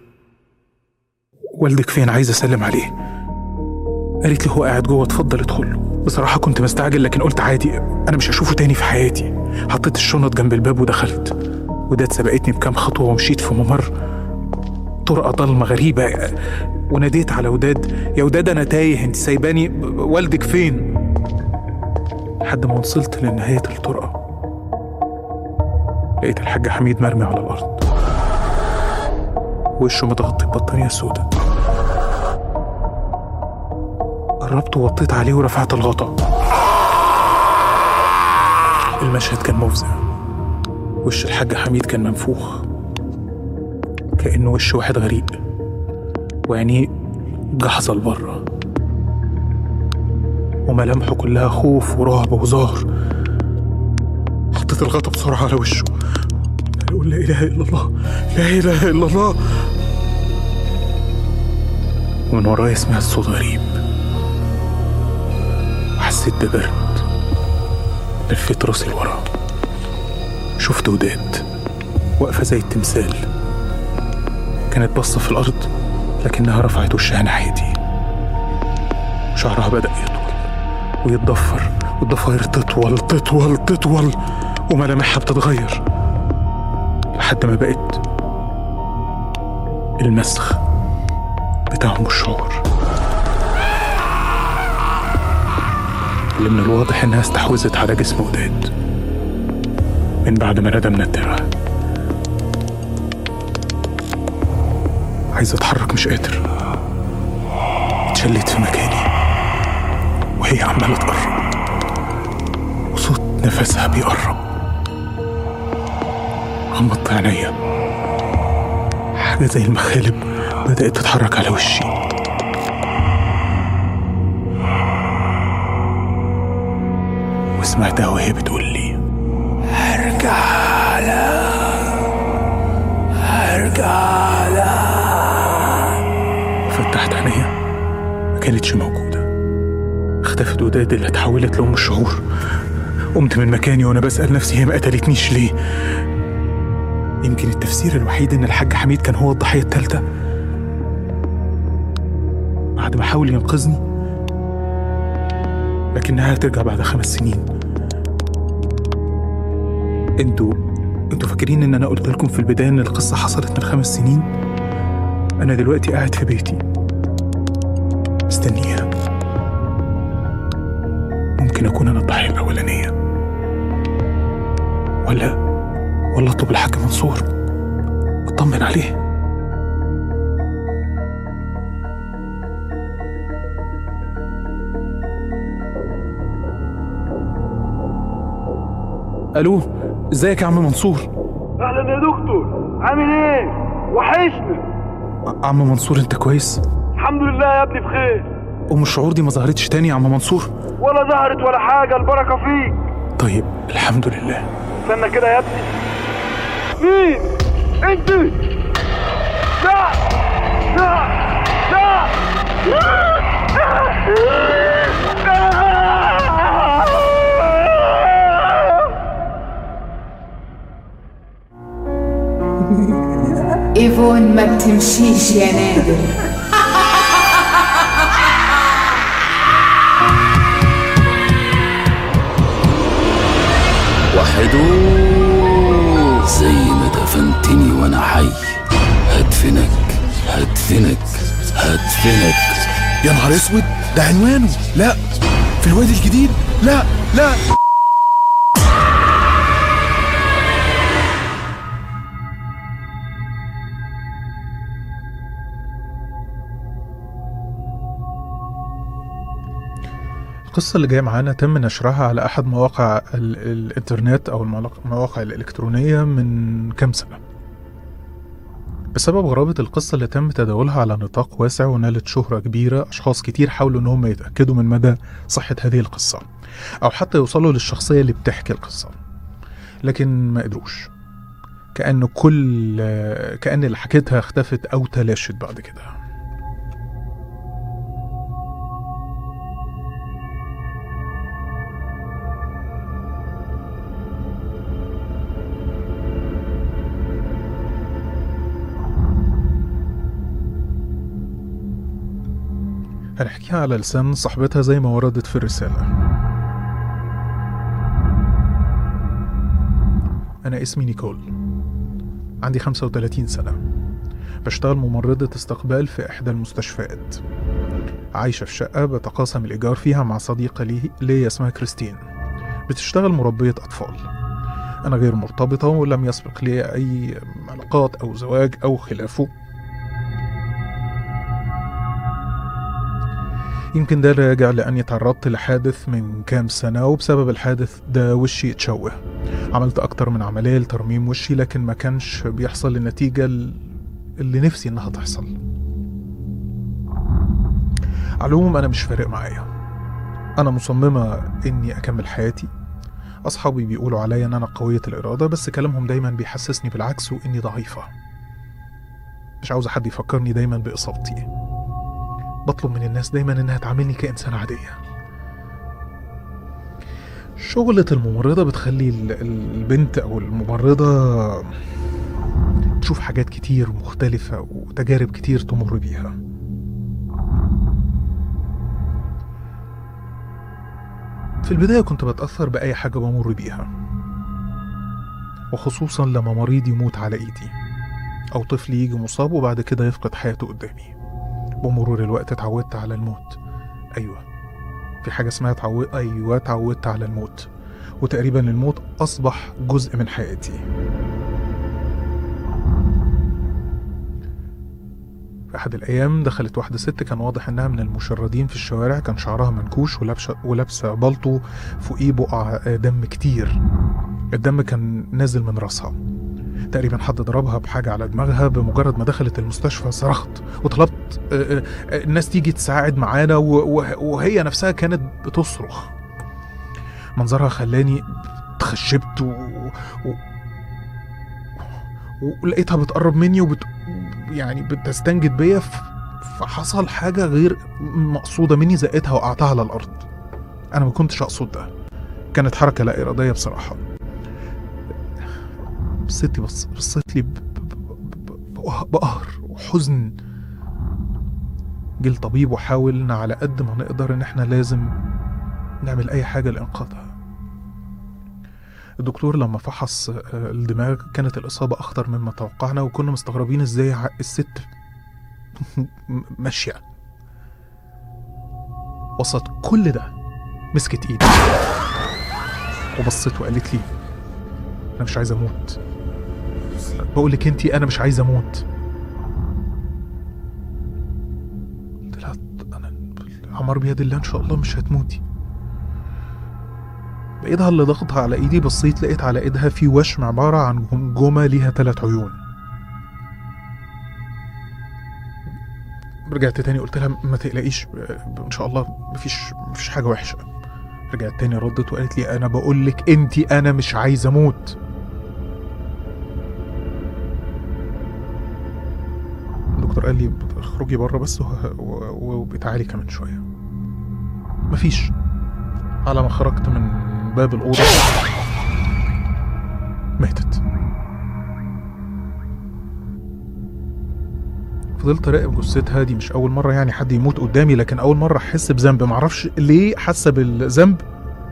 والدك فين عايز اسلم عليه قالت لي هو قاعد جوه اتفضل ادخل بصراحة كنت مستعجل لكن قلت عادي أنا مش هشوفه تاني في حياتي حطيت الشنط جنب الباب ودخلت وداد سبقتني بكام خطوة ومشيت في ممر طرقة ضلمة غريبة وناديت على وداد يا وداد أنا تايه أنت سايباني والدك فين؟ لحد ما وصلت لنهاية الطرقة لقيت الحاج حميد مرمي على الأرض وشه متغطي ببطانية سودة قربت ووطيت عليه ورفعت الغطا المشهد كان مفزع وش الحاج حميد كان منفوخ كأنه وش واحد غريب وعينيه جحظة لبره وملامحه كلها خوف ورعب وزهر حطيت الغطا بسرعة على وشه أقول لا إله إلا الله لا إله إلا الله ومن ورايا سمعت صوت غريب حسيت ببرد لفيت راسي لورا شفت وداد واقفة زي التمثال كانت باصة في الأرض لكنها رفعت وشها ناحيتي شعرها بدأ يطول ويتضفر والضفاير تطول تطول تطول وملامحها بتتغير لحد ما بقت المسخ بتاع أم الشعور اللي من الواضح انها استحوذت على جسم وداد من بعد ما ردمنا الترعة عايز اتحرك مش قادر اتشلت في مكاني وهي عمالة تقرب وصوت نفسها بيقرب غمضت عينيا حاجة زي المخالب بدأت تتحرك على وشي وسمعتها وهي بتقول لي هرجع لك هرجع لك فتحت عينيا ما كانتش موجودة اختفت وداد اللي اتحولت لأم الشعور قمت من مكاني وأنا بسأل نفسي هي ما قتلتنيش ليه يمكن التفسير الوحيد إن الحاج حميد كان هو الضحية التالتة بعد ما حاول ينقذني لكنها هترجع بعد خمس سنين انتوا انتوا فاكرين ان انا قلت لكم في البدايه ان القصه حصلت من خمس سنين انا دلوقتي قاعد في بيتي مستنيها ممكن اكون انا الضحيه الاولانيه ولا ولا اطلب الحاج منصور اطمن عليه الو ازيك يا عم منصور اهلا يا دكتور عامل ايه وحشني ع- عم منصور انت كويس الحمد لله يا ابني بخير ام الشعور دي ما ظهرتش تاني يا عم منصور ولا ظهرت ولا حاجه البركه فيك طيب الحمد لله استنى كده يا ابني مين انت لا لا لا ايفون ما بتمشيش يا نادر وحدو زي ما دفنتني وانا حي هدفنك هدفنك هدفنك يا نهار اسود ده عنوانه لا في الوادي الجديد لا لا القصة اللي جاية معانا تم نشرها على أحد مواقع ال- الإنترنت أو المواق- المواقع الإلكترونية من كام سنة بسبب غرابة القصة اللي تم تداولها على نطاق واسع ونالت شهرة كبيرة أشخاص كتير حاولوا إن هم يتأكدوا من مدى صحة هذه القصة أو حتى يوصلوا للشخصية اللي بتحكي القصة لكن ما قدروش كأن كل كأن اللي حكيتها اختفت أو تلاشت بعد كده هنحكيها على لسان صاحبتها زي ما وردت في الرسالة أنا اسمي نيكول عندي 35 سنة بشتغل ممرضة استقبال في إحدى المستشفيات عايشة في شقة بتقاسم الإيجار فيها مع صديقة لي ليا اسمها كريستين بتشتغل مربية أطفال أنا غير مرتبطة ولم يسبق لي أي علاقات أو زواج أو خلافه يمكن ده راجع لأني تعرضت لحادث من كام سنة وبسبب الحادث ده وشي اتشوه عملت أكتر من عملية لترميم وشي لكن ما كانش بيحصل النتيجة ال- اللي نفسي إنها تحصل على العموم أنا مش فارق معايا أنا مصممة إني أكمل حياتي أصحابي بيقولوا عليا إن أنا قوية الإرادة بس كلامهم دايما بيحسسني بالعكس وإني ضعيفة مش عاوز حد يفكرني دايما بإصابتي بطلب من الناس دايما انها تعاملني كإنسان عادية شغلة الممرضة بتخلي ال- ال- البنت أو الممرضة تشوف حاجات كتير مختلفة وتجارب كتير تمر بيها في البداية كنت بتأثر بأي حاجة بمر بيها وخصوصا لما مريض يموت على إيدي أو طفل يجي مصاب وبعد كده يفقد حياته قدامي بمرور الوقت اتعودت على الموت أيوة في حاجة اسمها تعود أيوة اتعودت على الموت وتقريبا الموت أصبح جزء من حياتي في أحد الأيام دخلت واحدة ست كان واضح إنها من المشردين في الشوارع كان شعرها منكوش ولابسة ولابسة بلطو فوقيه بقع دم كتير الدم كان نازل من راسها تقريبا حد ضربها بحاجة على دماغها بمجرد ما دخلت المستشفى صرخت وطلبت آه، آه، آه، الناس تيجي تساعد معانا و- و- وهي نفسها كانت بتصرخ منظرها خلاني اتخشبت و... و... ولقيتها بتقرب مني وبت... يعني بتستنجد بيا ف... فحصل حاجة غير مقصودة مني زقتها وقعتها على الأرض أنا ما كنتش أقصد ده كانت حركة لا إرادية بصراحة الست بص بصت لي ب- ب- ب- ب- بقهر وحزن جه الطبيب وحاولنا على قد ما نقدر ان احنا لازم نعمل اي حاجة لانقاذها الدكتور لما فحص آه، الدماغ كانت الإصابة أخطر مما توقعنا وكنا مستغربين إزاي ع- الست م- ماشية وسط كل ده مسكت إيدي وبصت وقالت لي أنا مش عايزة أموت بقول لك أنتي أنا مش عايزة أموت قلت لها أنا عمر بيد الله إن شاء الله مش هتموتي بإيدها اللي ضغطها على إيدي بصيت لقيت على إيدها في وشم عبارة عن جمجمة ليها ثلاث عيون رجعت تاني قلت لها ما تقلقيش ان شاء الله مفيش مفيش حاجه وحشه رجعت تاني ردت وقالت لي انا بقول لك انت انا مش عايزه اموت الدكتور قال لي اخرجي بره بس وه- و- وبتعالي كمان شويه مفيش على ما خرجت من باب الاوضه ماتت فضلت اراقب جثتها دي مش اول مره يعني حد يموت قدامي لكن اول مره احس بذنب معرفش ليه حاسه بالذنب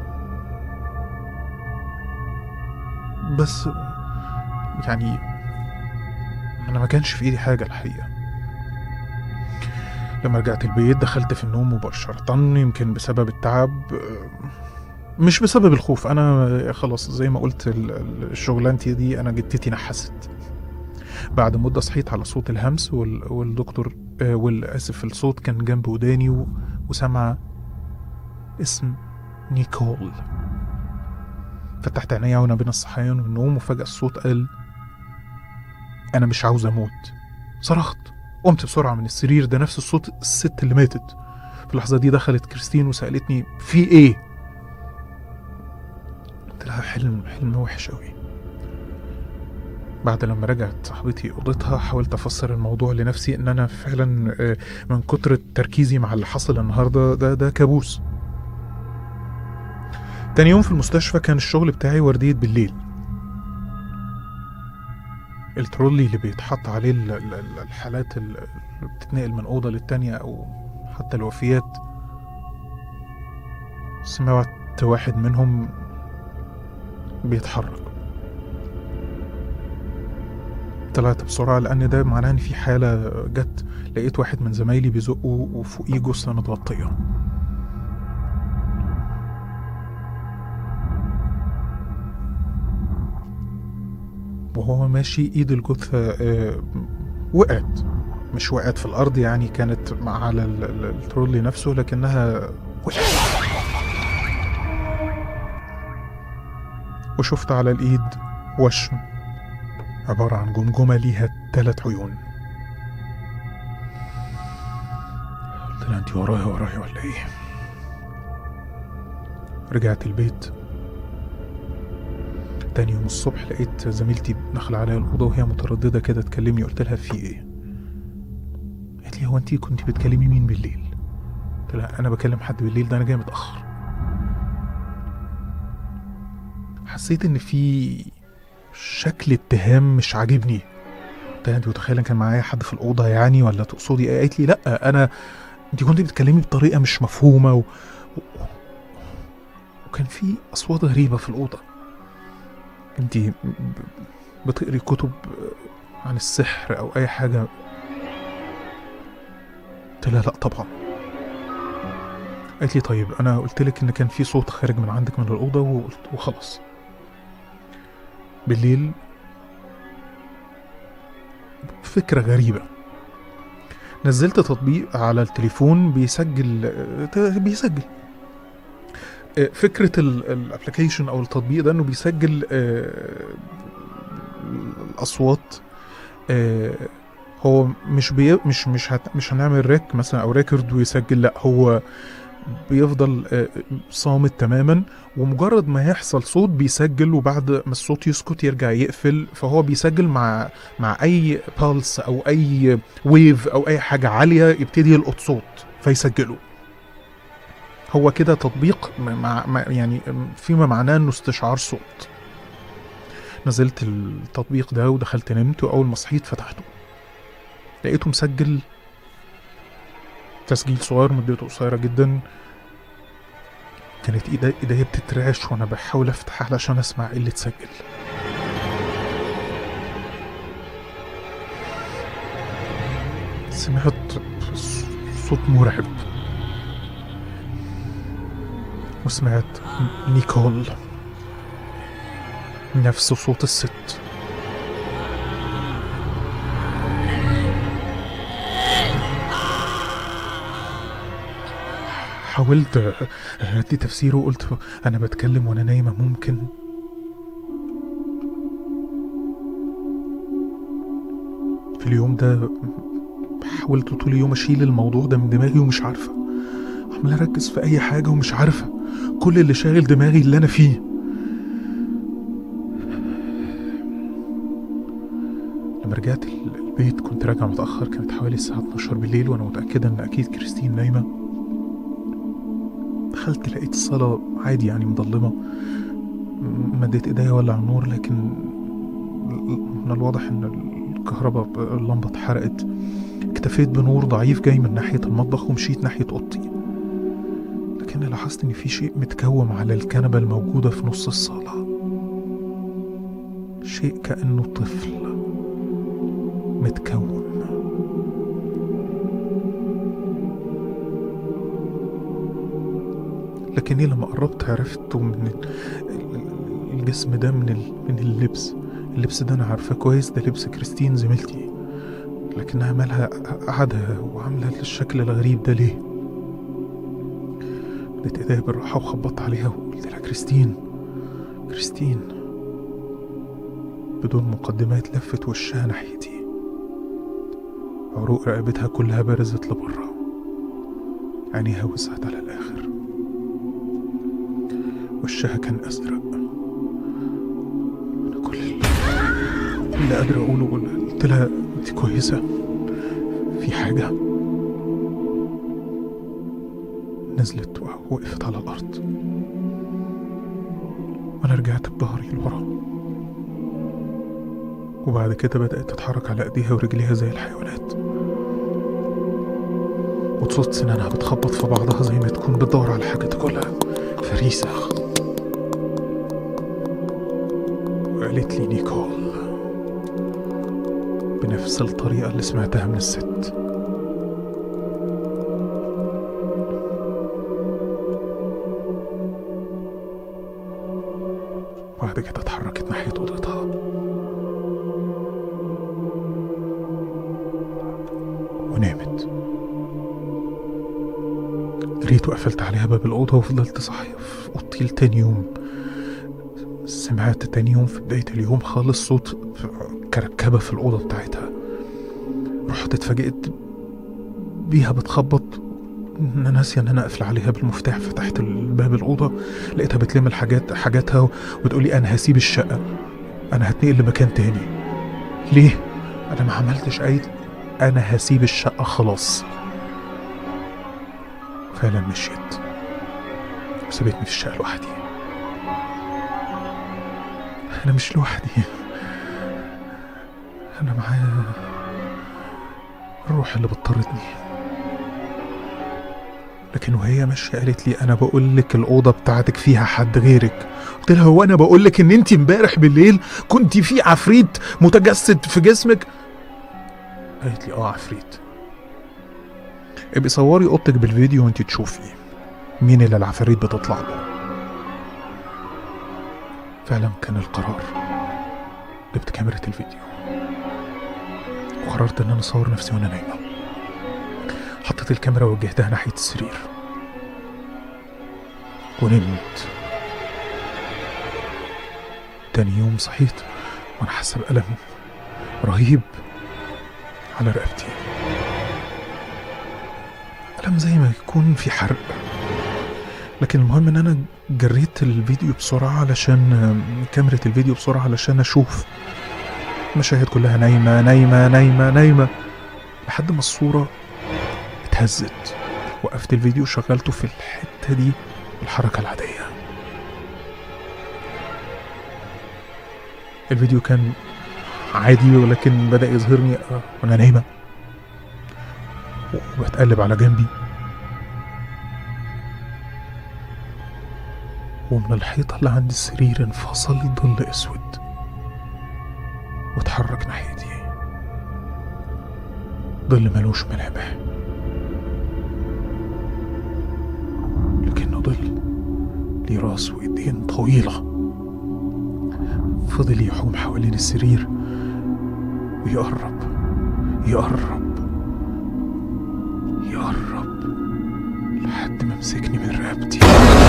بس يعني انا ما كانش في ايدي حاجه الحقيقه لما رجعت البيت دخلت في النوم مباشره يمكن بسبب التعب مش بسبب الخوف انا خلاص زي ما قلت ال- ال- الشغلانتي دي انا جتتي نحست بعد مدة صحيت على صوت الهمس وال... والدكتور آه والآسف الصوت كان جنب وداني و... وسمع اسم نيكول فتحت عينيا وانا بين الصحيان والنوم وفجأة الصوت قال أنا مش عاوز أموت صرخت قمت بسرعة من السرير ده نفس الصوت الست اللي ماتت في اللحظة دي دخلت كريستين وسألتني في إيه؟ قلت لها حلم حلم وحش أوي بعد لما رجعت صاحبتي اوضتها حاولت افسر الموضوع لنفسي ان انا فعلا آه، من كتر تركيزي مع اللي حصل النهارده ده ده كابوس تاني يوم في المستشفى كان الشغل بتاعي وردية بالليل الترولي اللي بيتحط عليه ال- ال- ال- الحالات ال- اللي بتتنقل من أوضة للتانية أو حتى الوفيات سمعت واحد منهم بيتحرك طلعت بسرعة لأن ده معناه إن في حالة جت لقيت واحد من زمايلي بيزقه وفوقيه جثة متغطية وهو ماشي ايد الجثة آه، وقعت مش وقعت في الأرض يعني كانت مع- على ال- ال- الترولي نفسه لكنها وقعت وشفت على الإيد وشم عبارة عن جمجمة ليها تلات عيون قلت لها انت ورايا ورايا ولا ايه رجعت البيت تاني يوم الصبح لقيت زميلتي داخلة عليا الأوضة وهي مترددة كده تكلمني قلت لها في ايه قالت لي هو انت كنت بتكلمي مين بالليل قلت لها انا بكلم حد بالليل ده انا جاي متأخر حسيت ان في شكل اتهام مش عاجبني قلت لها انت متخيله كان معايا حد في الاوضه يعني ولا تقصدي ايه قالت لي لا انا انت كنت بتتكلمي بطريقه مش مفهومه و... و... وكان في اصوات غريبه في الاوضه انت ب- بتقري كتب عن السحر او اي حاجه قلت لها لا طبعا قالت لي طيب انا قلت لك ان كان في صوت خارج من عندك من الاوضه وقلت وخلاص بالليل فكرة غريبة نزلت تطبيق على التليفون بيسجل آه، بيسجل آه، فكرة الابلكيشن او التطبيق ده انه بيسجل آه، الاصوات آه، هو مش بي مش مش هت مش هنعمل ريك مثلا او ريكورد ويسجل لا هو بيفضل آه، صامت تماما ومجرد ما يحصل صوت بيسجل وبعد ما الصوت يسكت يرجع يقفل فهو بيسجل مع مع اي بالس او اي ويف او اي حاجه عاليه يبتدي يلقط صوت فيسجله هو كده تطبيق مع مع- يعني فيما معناه انه استشعار صوت نزلت التطبيق ده ودخلت نمت واول ما صحيت فتحته لقيته مسجل تسجيل صغير مدته قصيره جدا كانت إيدي- ايديا بتترعش وانا بحاول افتح علشان اسمع ايه اللي اتسجل سمعت ص- صوت مرعب وسمعت نيكول نفس صوت الست حاولت ادي تفسيره وقلت انا بتكلم وانا نايمه ممكن في اليوم ده حاولت طول اليوم اشيل الموضوع ده من دماغي ومش عارفه عمال اركز في اي حاجه ومش عارفه كل اللي شاغل دماغي اللي انا فيه لما رجعت ال- البيت كنت راجع متاخر كانت حوالي الساعه 12 بالليل وانا متاكده ان اكيد كريستين نايمه دخلت لقيت الصالة عادي يعني مظلمة م- مديت ايديا ولع النور لكن من الواضح ان الكهرباء اللمبة اتحرقت اكتفيت بنور ضعيف جاي من ناحية المطبخ ومشيت ناحية اوضتي لكن لاحظت ان في شيء متكوم على الكنبة الموجودة في نص الصالة شيء كأنه طفل متكوم لكني لما قربت عرفت من ال- ال- الجسم ده من ال- من اللبس اللبس ده انا عارفاه كويس ده لبس كريستين زميلتي لكنها مالها قاعدة وعاملة الشكل الغريب ده ليه مديت ايديا بالراحة وخبطت عليها وقلت لها كريستين كريستين بدون مقدمات لفت وشها ناحيتي عروق رقبتها كلها برزت لبره عينيها وسعت على الآخر وشها كان أزرق أنا كل اللي قادر أقوله قلت لها أنت كويسة في حاجة نزلت ووقفت على الأرض وأنا رجعت بظهري لورا وبعد كده بدأت تتحرك على إيديها ورجليها زي الحيوانات وصوت سنانها بتخبط في بعضها زي ما تكون بتدور على حاجة تاكلها فريسة وقالت لي نيكول بنفس الطريقة اللي سمعتها من الست وبعد كده اتحركت ناحية أوضتها ونامت جريت وقفلت عليها باب الأوضة وفضلت صاحية في أوضتي لتاني يوم سمعت تاني يوم في بداية اليوم خالص صوت كركبة في الأوضة بتاعتها رحت اتفاجئت بيها بتخبط انا ناسيه ان انا اقفل عليها بالمفتاح فتحت الباب الاوضه لقيتها بتلم الحاجات حاجاتها وبتقولي انا هسيب الشقه انا هتنقل لمكان تاني ليه انا ما عملتش اي انا هسيب الشقه خلاص فعلا مشيت وسابتني في الشقه لوحدي انا مش لوحدي انا معايا الروح اللي بتطاردني لكن وهي ماشيه قالت لي انا بقول لك الاوضه بتاعتك فيها حد غيرك قلت لها هو انا بقول لك ان انت امبارح بالليل كنت في عفريت متجسد في جسمك قالت لي اه عفريت ابقي صوري اوضتك بالفيديو وانت تشوفي مين اللي العفاريت بتطلع له فعلا كان القرار جبت كاميرا الفيديو وقررت ان انا اصور نفسي وانا نايمه حطيت الكاميرا ووجهتها ناحيه السرير ونمت تاني يوم صحيت وانا حاسه بألم رهيب على رقبتي ألم زي ما يكون في حرق لكن المهم ان انا جريت الفيديو بسرعة علشان كاميرا الفيديو بسرعة علشان اشوف المشاهد كلها نايمة نايمة نايمة نايمة لحد ما الصورة اتهزت وقفت الفيديو وشغلته في الحتة دي بالحركة العادية الفيديو كان عادي ولكن بدأ يظهرني وانا نايمة وبتقلب على جنبي ومن الحيطة اللي عند السرير انفصل ظل أسود واتحرك ناحيتي ظل ملوش ملامح لكنه ظل ليه راس وإيدين طويلة فضل يحوم حوالين السرير ويقرب يقرب يقرب لحد ما مسكني من رقبتي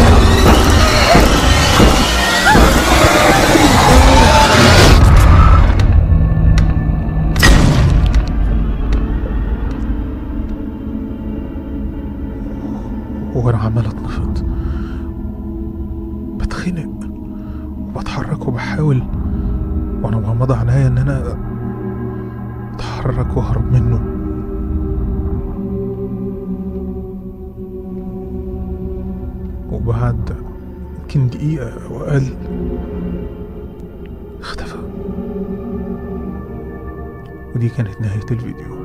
وانا عمال اتنفض بتخنق وبتحرك وبحاول وانا مغمضة عينيا ان انا اتحرك واهرب منه وبعد يمكن دقيقة أو أقل اختفى ودي كانت نهاية الفيديو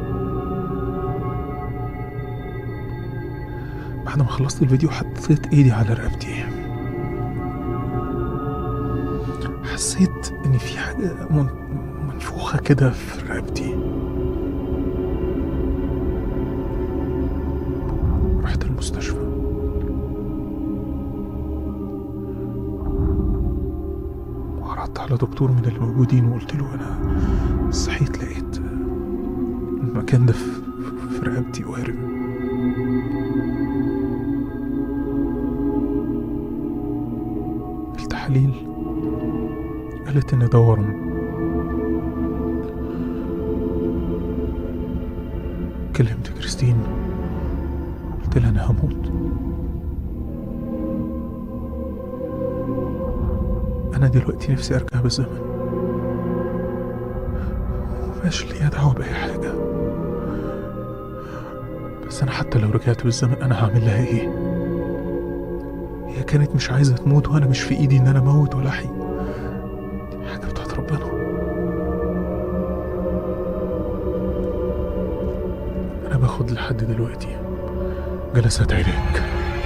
بعد ما خلصت الفيديو حطيت ايدي على رقبتي حسيت ان في حاجة من- منفوخة كده في رقبتي رحت المستشفى وعرضت على دكتور من الموجودين وقلت له انا صحيت لقيت المكان ده في في رقبتي وارم التحاليل قالت ان ده ورم كلمت كريستين قلت لها انا هموت انا دلوقتي نفسي ارجع بالزمن مبقاش ليا دعوه باي حاجه بس انا حتى لو رجعت بالزمن انا هعمل لها ايه هي كانت مش عايزة تموت وأنا مش في إيدي إن أنا أموت ولا أحيي دي حاجة بتاعت ربنا أنا باخد لحد دلوقتي جلسات علاج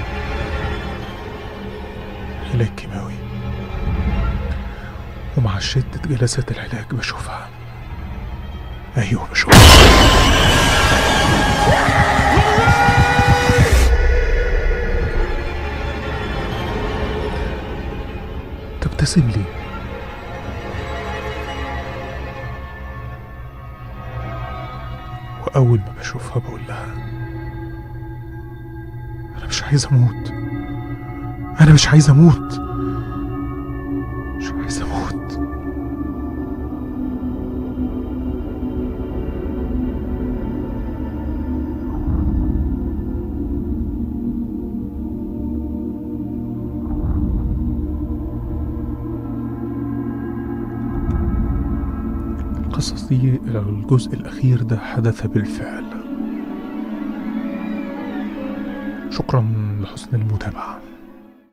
علاج كيماوي ومع شدة جلسات العلاج بشوفها أيوه بشوفها تبتسم لي وأول ما بشوفها بقول لها أنا مش عايز أموت أنا مش عايز أموت مش عايز أموت القصص دي الجزء الأخير ده حدث بالفعل شكرا لحسن المتابعة